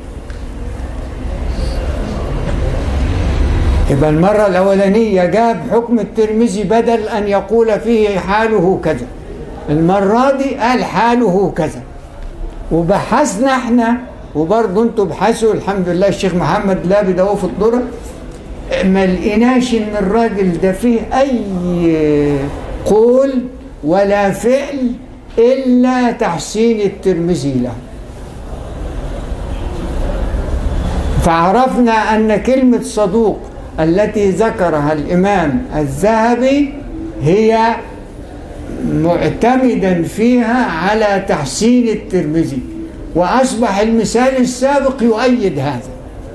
يبقى المرة الأولانية جاب حكم الترمذي بدل أن يقول فيه حاله كذا المرة دي قال حاله كذا وبحثنا احنا وبرضه انتوا ابحثوا الحمد لله الشيخ محمد لابد اهو في الدرة ما لقيناش ان الراجل ده فيه اي قول ولا فعل الا تحسين الترمذي له فعرفنا أن كلمة صدوق التي ذكرها الإمام الذهبي هي معتمدا فيها على تحسين الترمذي وأصبح المثال السابق يؤيد هذا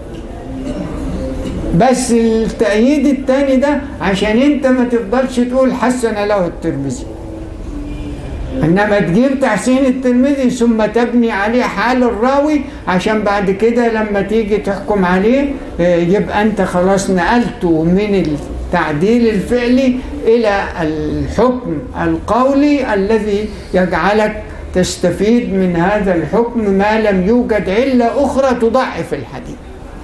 بس التأييد الثاني ده عشان انت ما تفضلش تقول حسن له الترمذي انما تجيب تحسين الترمذي ثم تبني عليه حال الراوي عشان بعد كده لما تيجي تحكم عليه آه، يبقى انت خلاص نقلته من التعديل الفعلي الى الحكم القولي الذي يجعلك تستفيد من هذا الحكم ما لم يوجد علة أخرى تضعف الحديث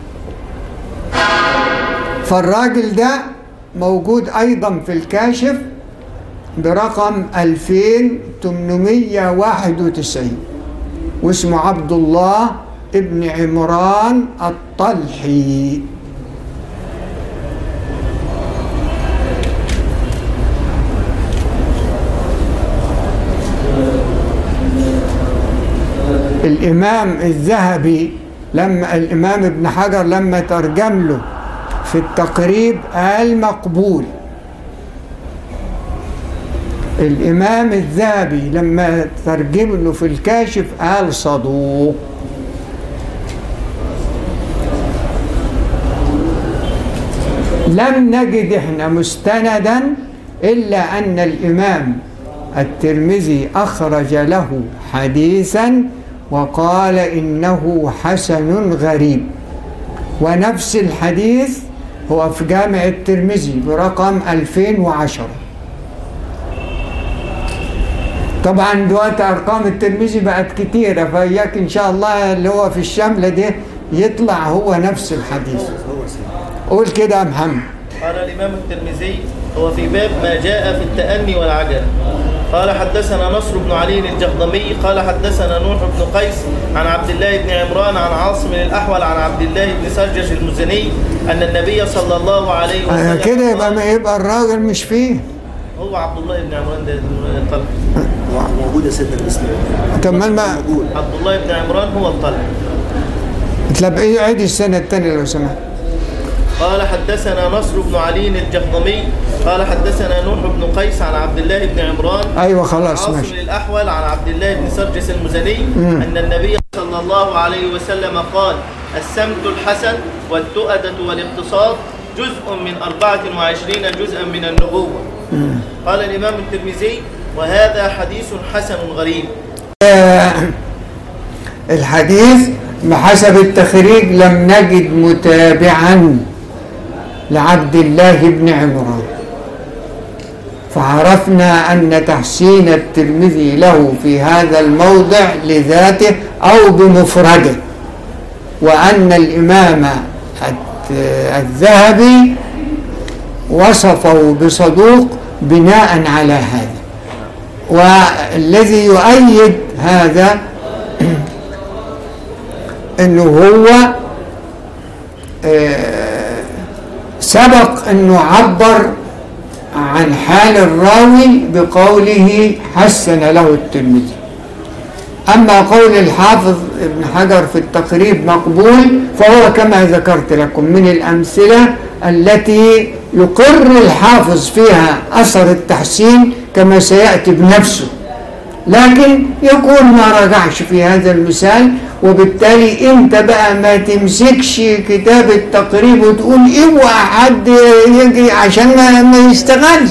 فالراجل ده موجود أيضا في الكاشف برقم 2891 واسمه عبد الله ابن عمران الطلحي الإمام الذهبي لما الإمام ابن حجر لما ترجم له في التقريب قال مقبول الإمام الذهبي لما ترجم له في الكاشف قال صدوق لم نجد احنا مستندا إلا أن الإمام الترمذي أخرج له حديثا وقال إنه حسن غريب ونفس الحديث هو في جامع الترمذي برقم 2010 طبعا دلوقتي ارقام الترمذي بقت كتيره فاياك ان شاء الله اللي هو في الشمله دي يطلع هو نفس الحديث قول كده يا محمد قال الإمام الترمذي هو في باب ما جاء في التأني والعجلة قال حدثنا نصر بن علي الجهضمي قال حدثنا نوح بن قيس عن عبد الله بن عمران عن عاصم الأحول عن عبد الله بن سرجش المزني أن النبي صلى الله عليه آه، وسلم كده يبقى ما يبقى الراجل مش فيه هو عبد الله بن عمران ده الطلق موجود يا سيدنا الاسلام طب ما ما موجود عبد الله بن عمران هو الطلق طب ايه عيد السنه الثانيه لو سمحت قال حدثنا نصر بن علي الجهضمي قال حدثنا نوح بن قيس عن عبد الله بن عمران ايوه خلاص عاصم ماشي الأحول عن عبد الله بن سرجس المزني أن النبي صلى الله عليه وسلم قال السمت الحسن والتؤدة والاقتصاد جزء من 24 جزءا من النبوة قال الإمام الترمذي وهذا حديث حسن غريب الحديث بحسب التخريج لم نجد متابعا لعبد الله بن عمران فعرفنا أن تحسين الترمذي له في هذا الموضع لذاته أو بمفرده وأن الإمام الت- الذهبي وصفه بصدوق بناء على هذا والذي يؤيد هذا انه هو آه، سبق انه عبر عن حال الراوي بقوله حسن له الترمذي اما قول الحافظ ابن حجر في التقريب مقبول فهو كما ذكرت لكم من الامثله التي يقر الحافظ فيها اثر التحسين كما سياتي بنفسه لكن يكون ما رجعش في هذا المثال وبالتالي انت بقى ما تمسكش كتاب التقريب وتقول اوعى حد يجي عشان ما, ما يستغلش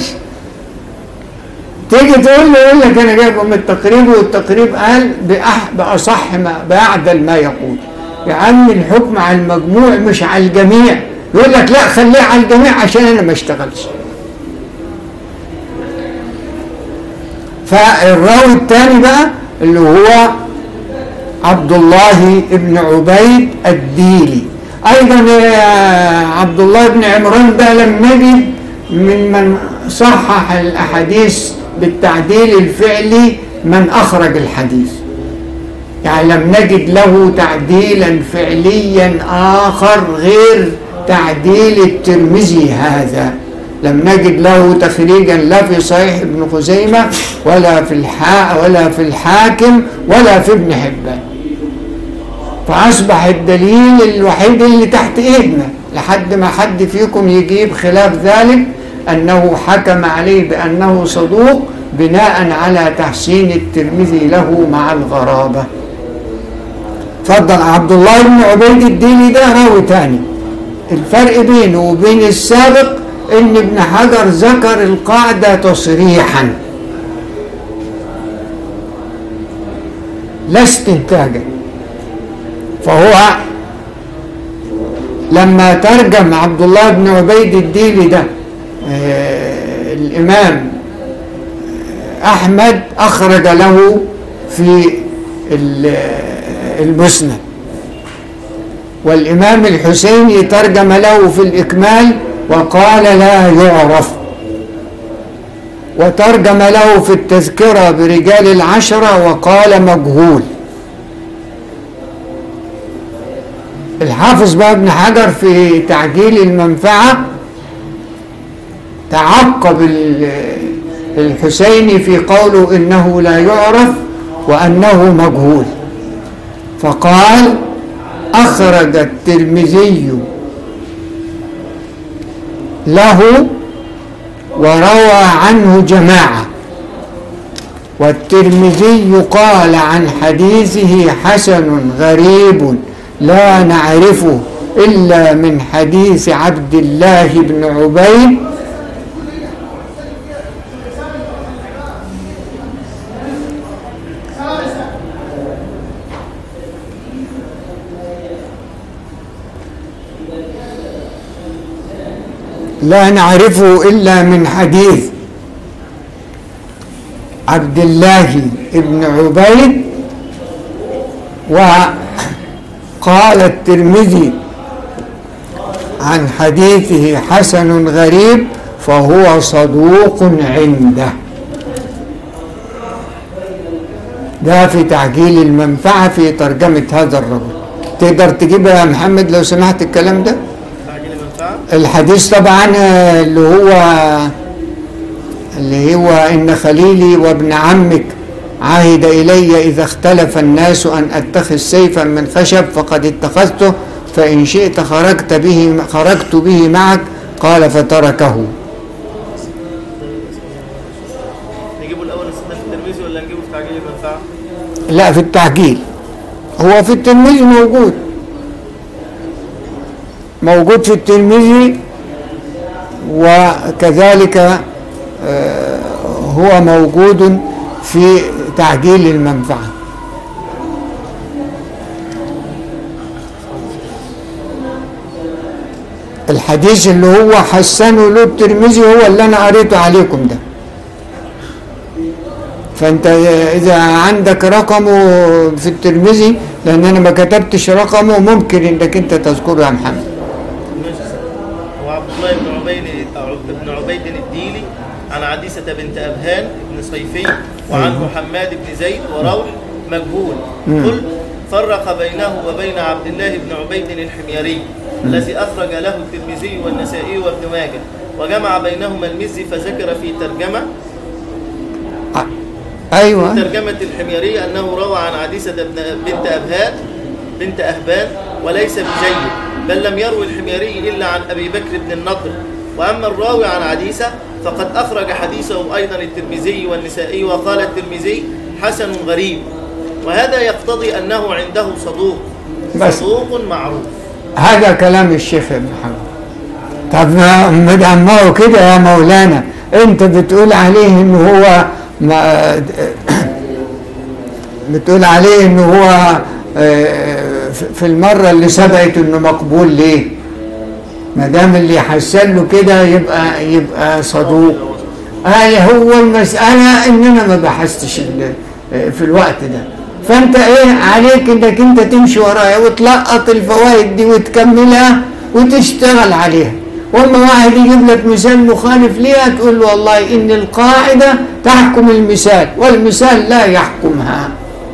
تيجي تقول له يقول لك انا جايبه من التقريب والتقريب قال بأح باصح ما باعدل ما يقول يا عم الحكم على المجموع مش على الجميع يقول لك لا خليه على الجميع عشان انا ما اشتغلش فالراوي الثاني بقى اللي هو عبد الله بن عبيد الديلي ايضا يا عبد الله بن عمران ده لم نجد من من صحح الاحاديث بالتعديل الفعلي من اخرج الحديث يعني لم نجد له تعديلا فعليا اخر غير تعديل الترمذي هذا لم نجد له تخريجا لا في صحيح ابن خزيمه ولا في الحا ولا في الحاكم ولا في ابن حبان فاصبح الدليل الوحيد اللي تحت ايدنا لحد ما حد فيكم يجيب خلاف ذلك انه حكم عليه بانه صدوق بناء على تحسين الترمذي له مع الغرابه اتفضل عبد الله بن عبيد الديني ده راوي تاني الفرق بينه وبين السابق ان ابن حجر ذكر القاعده تصريحا لا استنتاجا فهو لما ترجم عبد الله بن عبيد الديلي ده آه، الامام احمد اخرج له في ال- المسند والامام الحسيني ترجم له في الاكمال وقال لا يعرف وترجم له في التذكره برجال العشره وقال مجهول الحافظ بقى ابن حجر في تعجيل المنفعه تعقب ال- الحسيني في قوله انه لا يعرف وانه مجهول فقال أخرج الترمذي له وروى عنه جماعة والترمذي قال عن حديثه حسن غريب لا نعرفه إلا من حديث عبد الله بن عبيد لا نعرفه إلا من حديث عبد الله بن عبيد وقال الترمذي عن حديثه حسن غريب فهو صدوق عنده ده في تعجيل المنفعة في ترجمة هذا الرجل تقدر تجيبها يا محمد لو سمحت الكلام ده تعجيل المنفعة الحديث طبعا آه، اللي هو اللي هو إن خليلي وابن عمك عهد إلي إذا اختلف الناس أن أتخذ سيفا من خشب فقد اتخذته فإن شئت خرجت به خرجت به معك قال فتركه نجيبه الأول نستنى في الترمذي ولا نجيبه في تعجيل المنفعة؟ لا في التعجيل هو في الترمذي موجود موجود في الترمذي وكذلك آه، هو موجود في تعجيل المنفعة الحديث اللي هو حسنه له الترمذي هو اللي انا قريته عليكم ده فانت اذا عندك رقمه في الترمذي لان انا ما كتبتش رقمه ممكن انك انت تذكره يا محمد ماشي هو عبد الله بن عبيد بن عبيد الديلي عن عديسة بنت أبهان بن صيفي وعن محمد بن زيد وروح مجهول قل فرق بينه وبين عبد الله بن عبيد الحميري الذي أخرج له الترمذي والنسائي وابن ماجه وجمع بينهما المزي فذكر في ترجمة ايوه ترجمة الحميري أنه روى عن عديسة بن- بنت أبهان بنت أهبان وليس بجيد بل لم يروي الحميري إلا عن أبي بكر بن النضر وأما الراوي عن عديسة فقد أخرج حديثه أيضا الترمذي والنسائي وقال الترمذي حسن غريب وهذا يقتضي أنه عنده صدوق بس. صدوق معروف هذا كلام الشيخ ابن حجر طب ما مدام ما هو كده يا مولانا انت بتقول عليه ان هو ما بتقول عليه ان هو آه، في المرة اللي سبقت انه مقبول ليه ما دام اللي حسن له كده يبقى يبقى صدوق آه هو المسألة ان انا ما بحثتش ال- في الوقت ده فانت ايه عليك انك انت تمشي ورايا وتلقط الفوائد دي وتكملها وتشتغل عليها واما واحد يجيب لك مثال مخالف ليها تقول له والله ان القاعدة تحكم المثال والمثال لا يحكمها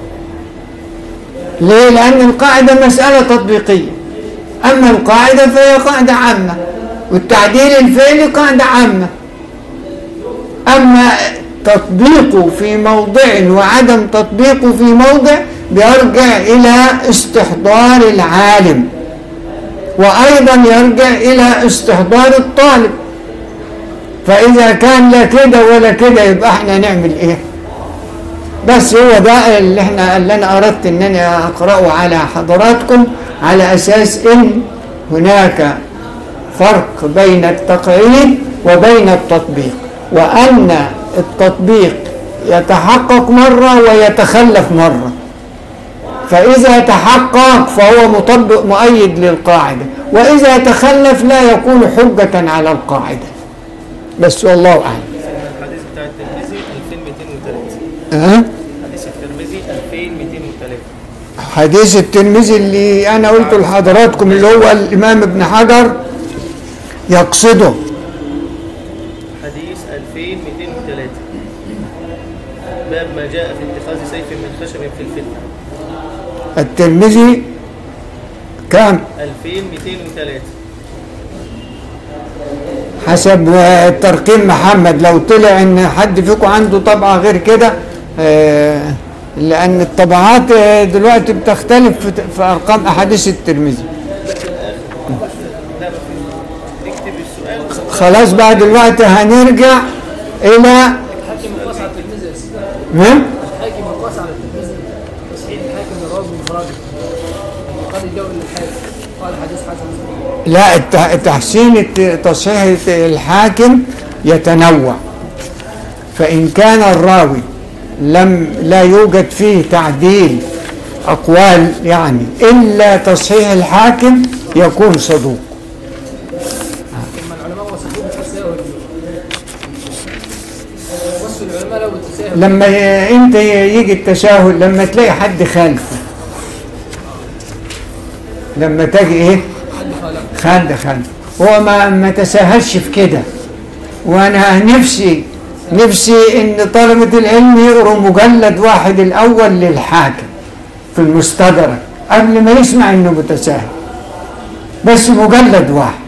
ليه؟ لأن القاعدة مسألة تطبيقية أما القاعدة فهي قاعدة عامة والتعديل الفعلي قاعدة عامة أما تطبيقه في موضع وعدم تطبيقه في موضع بيرجع إلى استحضار العالم وأيضا يرجع إلى استحضار الطالب فإذا كان لا كده ولا كده يبقى احنا نعمل إيه؟ بس هو ده اللي احنا اللي انا اردت ان انا اقراه على حضراتكم على اساس ان هناك فرق بين التقعيد وبين التطبيق وان التطبيق يتحقق مره ويتخلف مره فاذا تحقق فهو مطبق مؤيد للقاعده واذا تخلف لا يكون حجه على القاعده بس والله اعلم الحديث بتاع الترمذي 2203 أه؟ حديث الترمذي 2203 حديث الترمذي اللي انا قلته لحضراتكم اللي هو الامام ابن حجر يقصده حديث 2203 باب ما جاء في اتخاذ سيف من خشب في الفتنة الترمذي كام 2203 حسب الترقيم محمد لو طلع ان حد فيكم عنده طبعه غير كده آه، لأن الطبعات آه، دلوقتي بتختلف في- في أرقام أحاديث الترمذي اكتب السؤال خلاص بقى دلوقتي هنرجع إلى الحاكم القاس على التلميذ يا سيدي هم؟ الحاكم القاس على التلميذ تصحيح الحاكم الراوي المفرد قال الدوري للحاكم قال حديث حسن لا الت- تحسين الت- تصحيح الحاكم يتنوع فإن كان الراوي لم لا يوجد فيه تعديل أقوال يعني إلا تصحيح الحاكم يكون صدوق لما العلماء وصفوه بالتساهل وصفوا العلماء له بالتساهل لما ي- انت ي- يجي التساهل لما تلاقي حد خالفه لما تجي ايه حد خالف خالد خالد هو ما ما تساهلش في كده وانا نفسي نفسي ان طلبة العلم يقروا مجلد واحد الاول للحاكم في المستدرك قبل ما يسمع انه متساهل بس مجلد واحد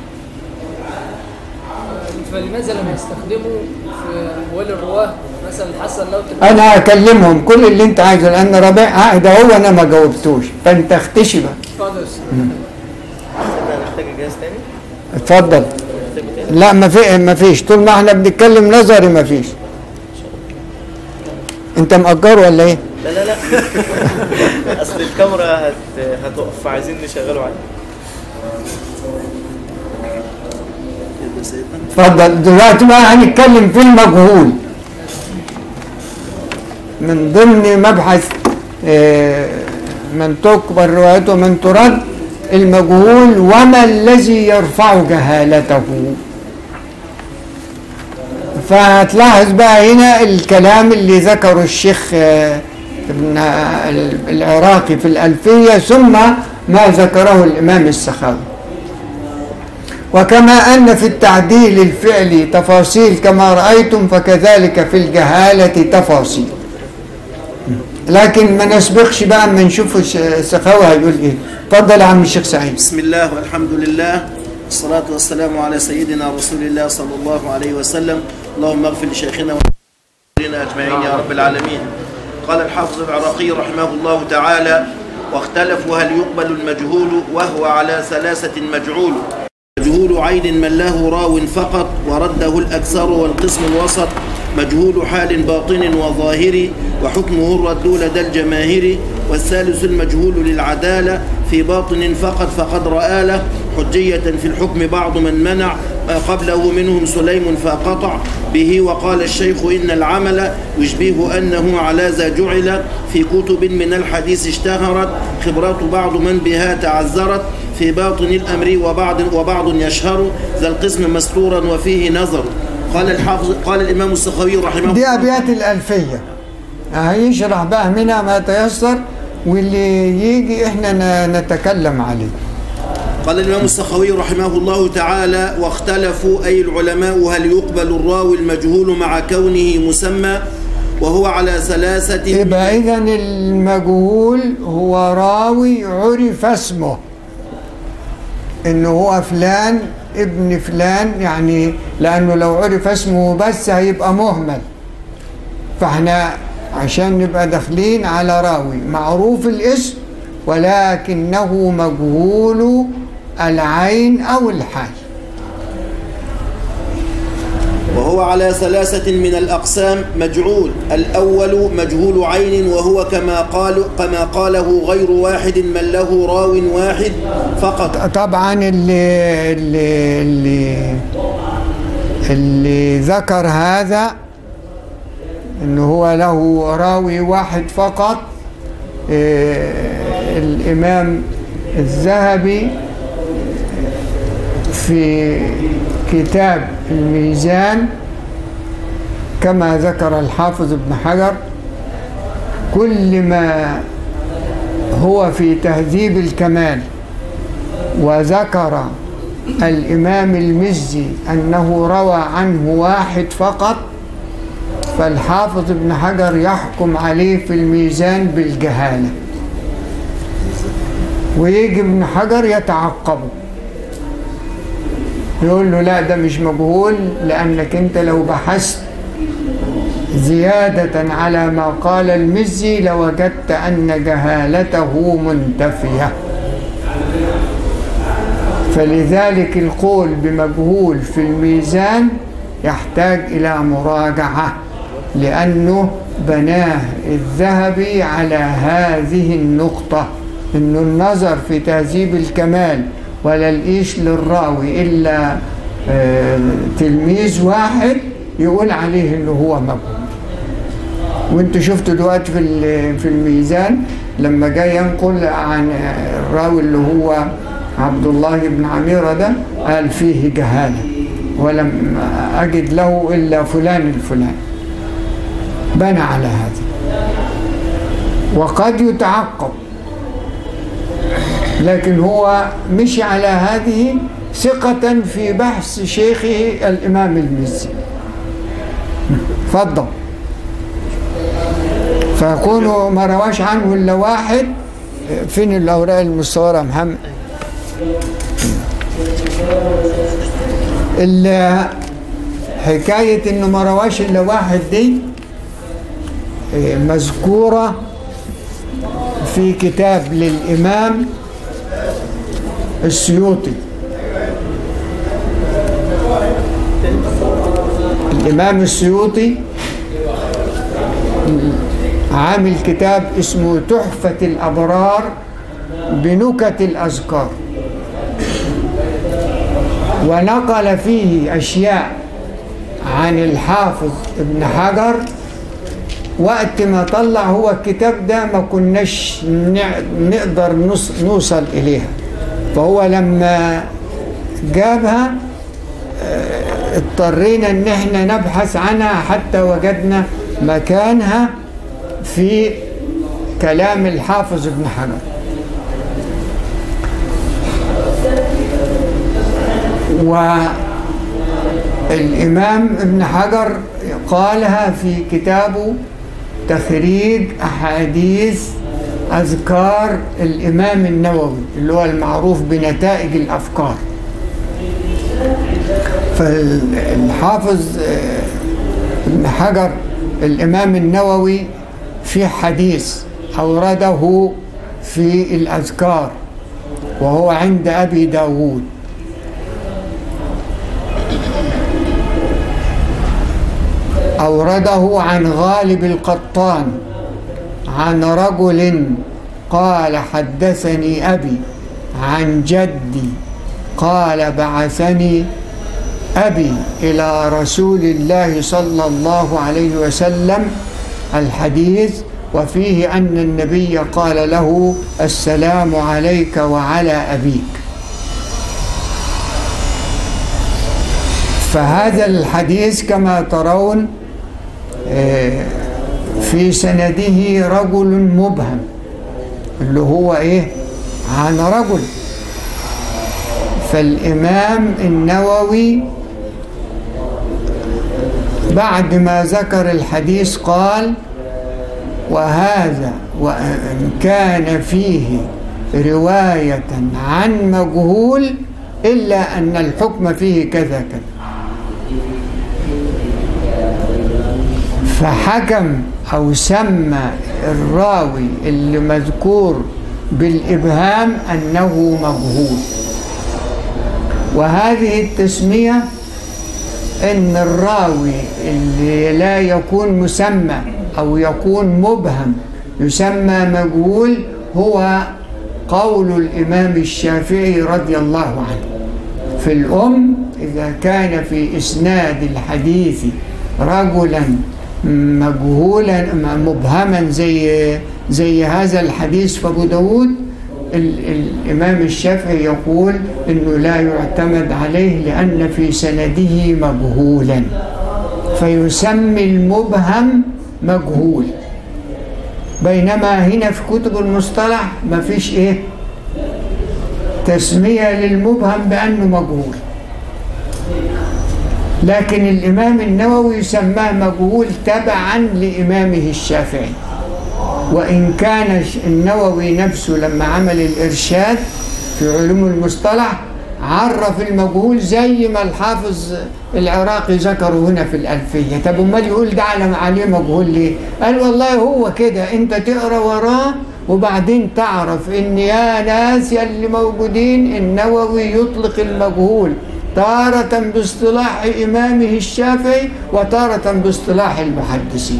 فلماذا لم يستخدموا في أقوال الرواة مثلا الحسن لو تبقى انا اكلمهم كل اللي انت عايزه لان ربيع آه ده هو انا ما جاوبتوش فانت اختشي بقى اتفضل يا سيدي. انا محتاج جهاز تاني اتفضل محتاجه تاني لا ما في ما فيش طول ما احنا بنتكلم نظري ما فيش انت مأجر ولا ايه لا لا لا اصل الكاميرا هت... هتقف فعايزين نشغله عادي يبقى سيدنا اتفضل دلوقتي بقى هنتكلم في المجهول من ضمن مبحث آه، من تكبر روايته ومن ترد المجهول وما الذي يرفع جهالته فهتلاحظ بقى هنا الكلام اللي ذكره الشيخ آه، ابن العراقي في الألفية ثم ما ذكره الإمام السخاوي وكما أن في التعديل الفعلي تفاصيل كما رأيتم فكذلك في الجهالة تفاصيل لكن ما نسبقش بقى اما نشوف الش- السخاوي هيقول ايه اتفضل يا عم الشيخ سعيد بسم الله والحمد لله والصلاة والسلام على سيدنا رسول الله صلى الله عليه وسلم اللهم اغفر لشيخنا ولنا أجمعين يا رب العالمين قال الحافظ العراقي رحمه الله تعالى واختلفوا هل يقبل المجهول وهو على ثلاثة مجعول مجهول عين من له راو فقط ورده الأكثر والقسم الوسط مجهول حال باطن وظاهر وحكمه الرد لدى الجماهير والثالث المجهول للعدالة في باطن فقط فقد رأى له حجية في الحكم بعض من منع ما قبله منهم سليم فقطع به وقال الشيخ إن العمل يشبه أنه على ذا جعل في كتب من الحديث اشتهرت خبرات بعض من بها تعذرت في باطن الأمر وبعض وبعض يشهر ذا القسم مستورا وفيه نظر قال الحافظ قال الإمام السخاوي رحمه دي أبيات الألفية هيشرح بقى منها ما تيسر واللي يجي احنا ن- نتكلم عليه قال الإمام السخاوي رحمه الله تعالى واختلفوا أي العلماء هل يقبل الراوي المجهول مع كونه مسمى وهو على ثلاثة يبقى إذا المجهول هو راوي عرف اسمه إنه هو فلان ابن فلان يعني لأنه لو عرف اسمه بس هيبقى مهمل فاحنا عشان نبقى داخلين على راوي معروف الاسم ولكنه مجهول العين أو الحال وهو على ثلاثة من الأقسام مجعول الأول مجهول عين وهو كما قال كما قاله غير واحد من له راو واحد فقط طبعا اللي اللي اللي, اللي ذكر هذا انه هو له راوي واحد فقط آه، الامام الذهبي في كتاب الميزان كما ذكر الحافظ ابن حجر كل ما هو في تهذيب الكمال وذكر الإمام المزي أنه روى عنه واحد فقط فالحافظ ابن حجر يحكم عليه في الميزان بالجهالة ويجي ابن حجر يتعقبه يقول له لا ده مش مجهول لأنك أنت لو بحثت زيادة على ما قال المزي لوجدت أن جهالته منتفية فلذلك القول بمجهول في الميزان يحتاج إلى مراجعة لأنه بناه الذهبي على هذه النقطة أنه النظر في تهذيب الكمال ولا الإيش للراوي إلا آه، تلميذ واحد يقول عليه أنه هو مجهول وانتوا شفتوا دلوقتي في ال- في الميزان لما جاي ينقل عن الراوي اللي هو عبد الله بن عميرة ده قال فيه جهالة ولم أجد له إلا فلان الفلان بنى على هذا وقد يتعقب لكن هو مشي على هذه ثقة في بحث شيخه الإمام المزي فضل فيكون ما رواش عنه إلا واحد فين الأوراق المصورة يا محمد ال- حكاية إنه ما رواش إلا واحد دي إيه، مذكورة في كتاب للإمام السيوطي الإمام السيوطي عامل كتاب اسمه تحفة الأبرار بنكت الأذكار ونقل فيه أشياء عن الحافظ ابن حجر وقت ما طلع هو الكتاب ده ما كناش نع- نقدر نص- نوصل إليها فهو لما جابها آه، اضطرينا ان احنا نبحث عنها حتى وجدنا مكانها في كلام الحافظ ابن حجر والإمام ابن حجر قالها في كتابه تخريج أحاديث أذكار الإمام النووي اللي هو المعروف بنتائج الأفكار فالحافظ آه، ابن حجر الإمام النووي في حديث أورده في الأذكار وهو عند أبي داود أورده عن غالب القطان عن رجل قال حدثني أبي عن جدي قال بعثني أبي إلى رسول الله صلى الله عليه وسلم الحديث وفيه أن النبي قال له السلام عليك وعلى أبيك فهذا الحديث كما ترون آه، في سنده رجل مبهم اللي هو ايه عن رجل فالإمام النووي بعد ما ذكر الحديث قال وهذا وإن كان فيه رواية عن مجهول إلا أن الحكم فيه كذا كذا فحكم أو سمى الراوي اللي مذكور بالإبهام أنه مجهول وهذه التسمية ان الراوي اللي لا يكون مسمى او يكون مبهم يسمى مجهول هو قول الامام الشافعي رضي الله عنه في الام اذا كان في اسناد الحديث رجلا مجهولا مبهما زي زي هذا الحديث في ابو داود ال- الإمام الشافعي يقول أنه لا يعتمد عليه لأن في سنده مجهولا فيسمي المبهم مجهول بينما هنا في كتب المصطلح ما فيش إيه تسمية للمبهم بأنه مجهول لكن الإمام النووي سماه مجهول تبعا لإمامه الشافعي وإن كان النووي نفسه لما عمل الإرشاد في علوم المصطلح عرف المجهول زي ما الحافظ العراقي ذكره هنا في الألفية طب امال يقول ده علم عليه مجهول ليه قال والله هو كده انت تقرا وراه وبعدين تعرف ان يا ناس يلي موجودين النووي يطلق المجهول تارة باصطلاح إمامه الشافعي وتارة باصطلاح المحدثين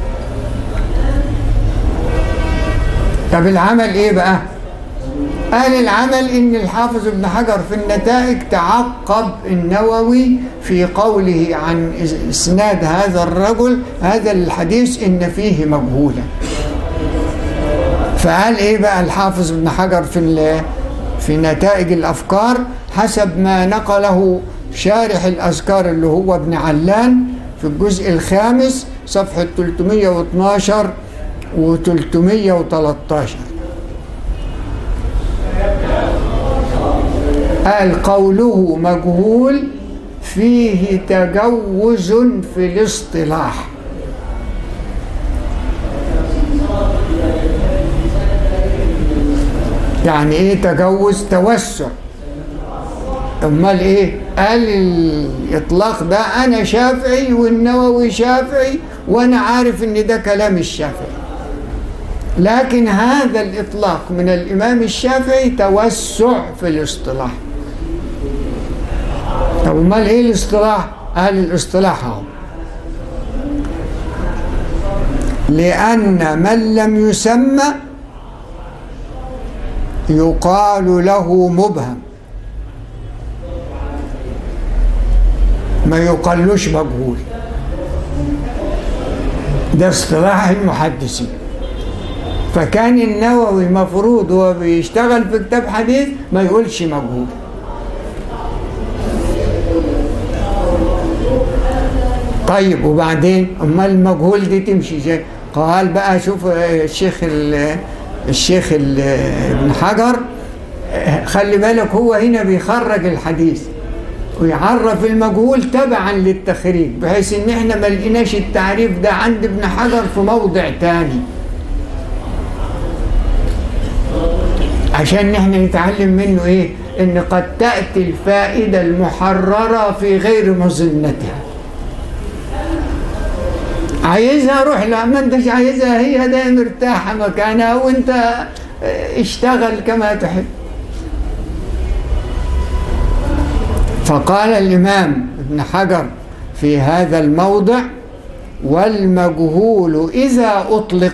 طب العمل ايه بقى قال العمل ان الحافظ ابن حجر في النتائج تعقب النووي في قوله عن اسناد هذا الرجل هذا الحديث ان فيه مجهولا فقال ايه بقى الحافظ ابن حجر في ال- في نتائج الافكار حسب ما نقله شارح الاذكار اللي هو ابن علان في الجزء الخامس صفحه 312 و 313 قال قوله مجهول فيه تجوز في الاصطلاح يعني ايه تجوز توسع امال ايه قال الاطلاق ده انا شافعي والنووي شافعي وانا عارف ان ده كلام الشافعي لكن هذا الاطلاق من الامام الشافعي توسع في الاصطلاح طب امال ايه الاصطلاح قال الاصطلاح اهو لان من لم يسمى يقال له مبهم ما يقالوش مجهول ده اصطلاح المحدثين فكان النووي مفروض هو بيشتغل في كتاب حديث ما يقولش مجهول طيب وبعدين امال المجهول دي تمشي ازاي قال بقى شوف آه، الشيخ ال- الشيخ ال- ابن حجر آه، خلي بالك هو هنا بيخرج الحديث ويعرف المجهول تبعا للتخريج بحيث ان احنا ما لقيناش التعريف ده عند ابن حجر في موضع تاني عشان احنا نتعلم منه ايه ان قد تأتي الفائدة المحررة في غير مظنتها عايزها روح لا ما انتش عايزها هي ده مرتاحة مكانها وانت اه، اشتغل كما تحب فقال الإمام ابن حجر في هذا الموضع والمجهول إذا أطلق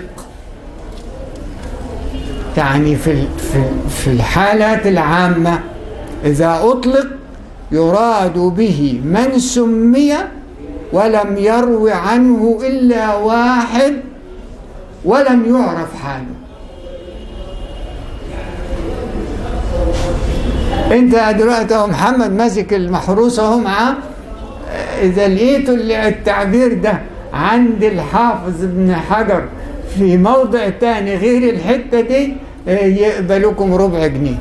يعني في ال- في ال- في الحالات العامة إذا أطلق يراد به من سمي ولم يروي عنه إلا واحد ولم يعرف حاله انت دلوقتي اهو محمد ماسك المحروس اهو معاه اذا لقيتوا اللي- التعبير ده عند الحافظ ابن حجر في موضع تاني غير الحته دي اه، يقبلكم ربع جنيه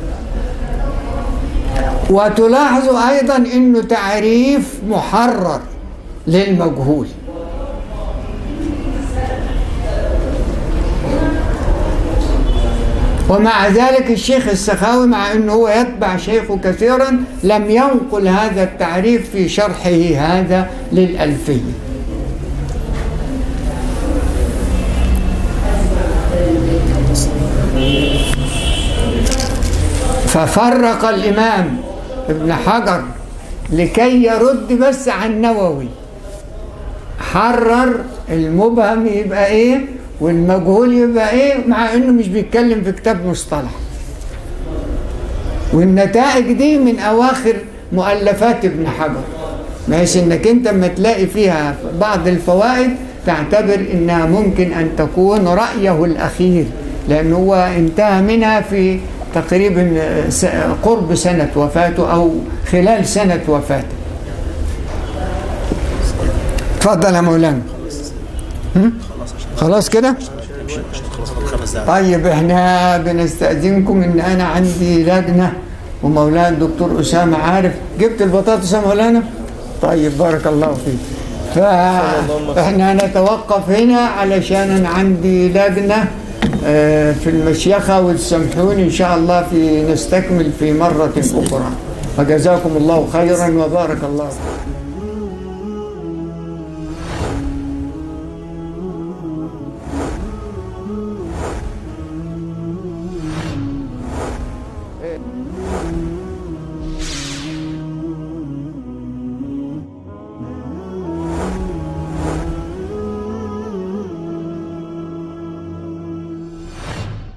وتلاحظوا ايضا انه تعريف محرر للمجهول ومع ذلك الشيخ السخاوي مع انه هو يتبع شيخه كثيرا لم ينقل هذا التعريف في شرحه هذا للألفية ففرق الإمام ابن حجر لكي يرد بس عن النووي حرر المبهم يبقى ايه والمجهول يبقى ايه مع انه مش بيتكلم في كتاب مصطلح والنتائج دي من اواخر مؤلفات ابن حجر بحيث انك انت لما تلاقي فيها بعض الفوائد تعتبر انها ممكن ان تكون رايه الاخير لانه هو انتهى منها في تقريبا س- قرب سنه وفاته او خلال سنه وفاته اتفضل يا مولانا هم؟ خلاص كده خمس دقائق طيب احنا بنستأذنكم ان انا عندي لجنة ومولانا الدكتور أسامة عارف جبت البطاطس يا مولانا طيب بارك الله فيك فاحنا نتوقف هنا علشان انا عندي لجنة آه، في المشيخة وتسامحوني ان شاء الله في نستكمل في مرة اخرى فجزاكم الله خيرا وبارك الله فيكم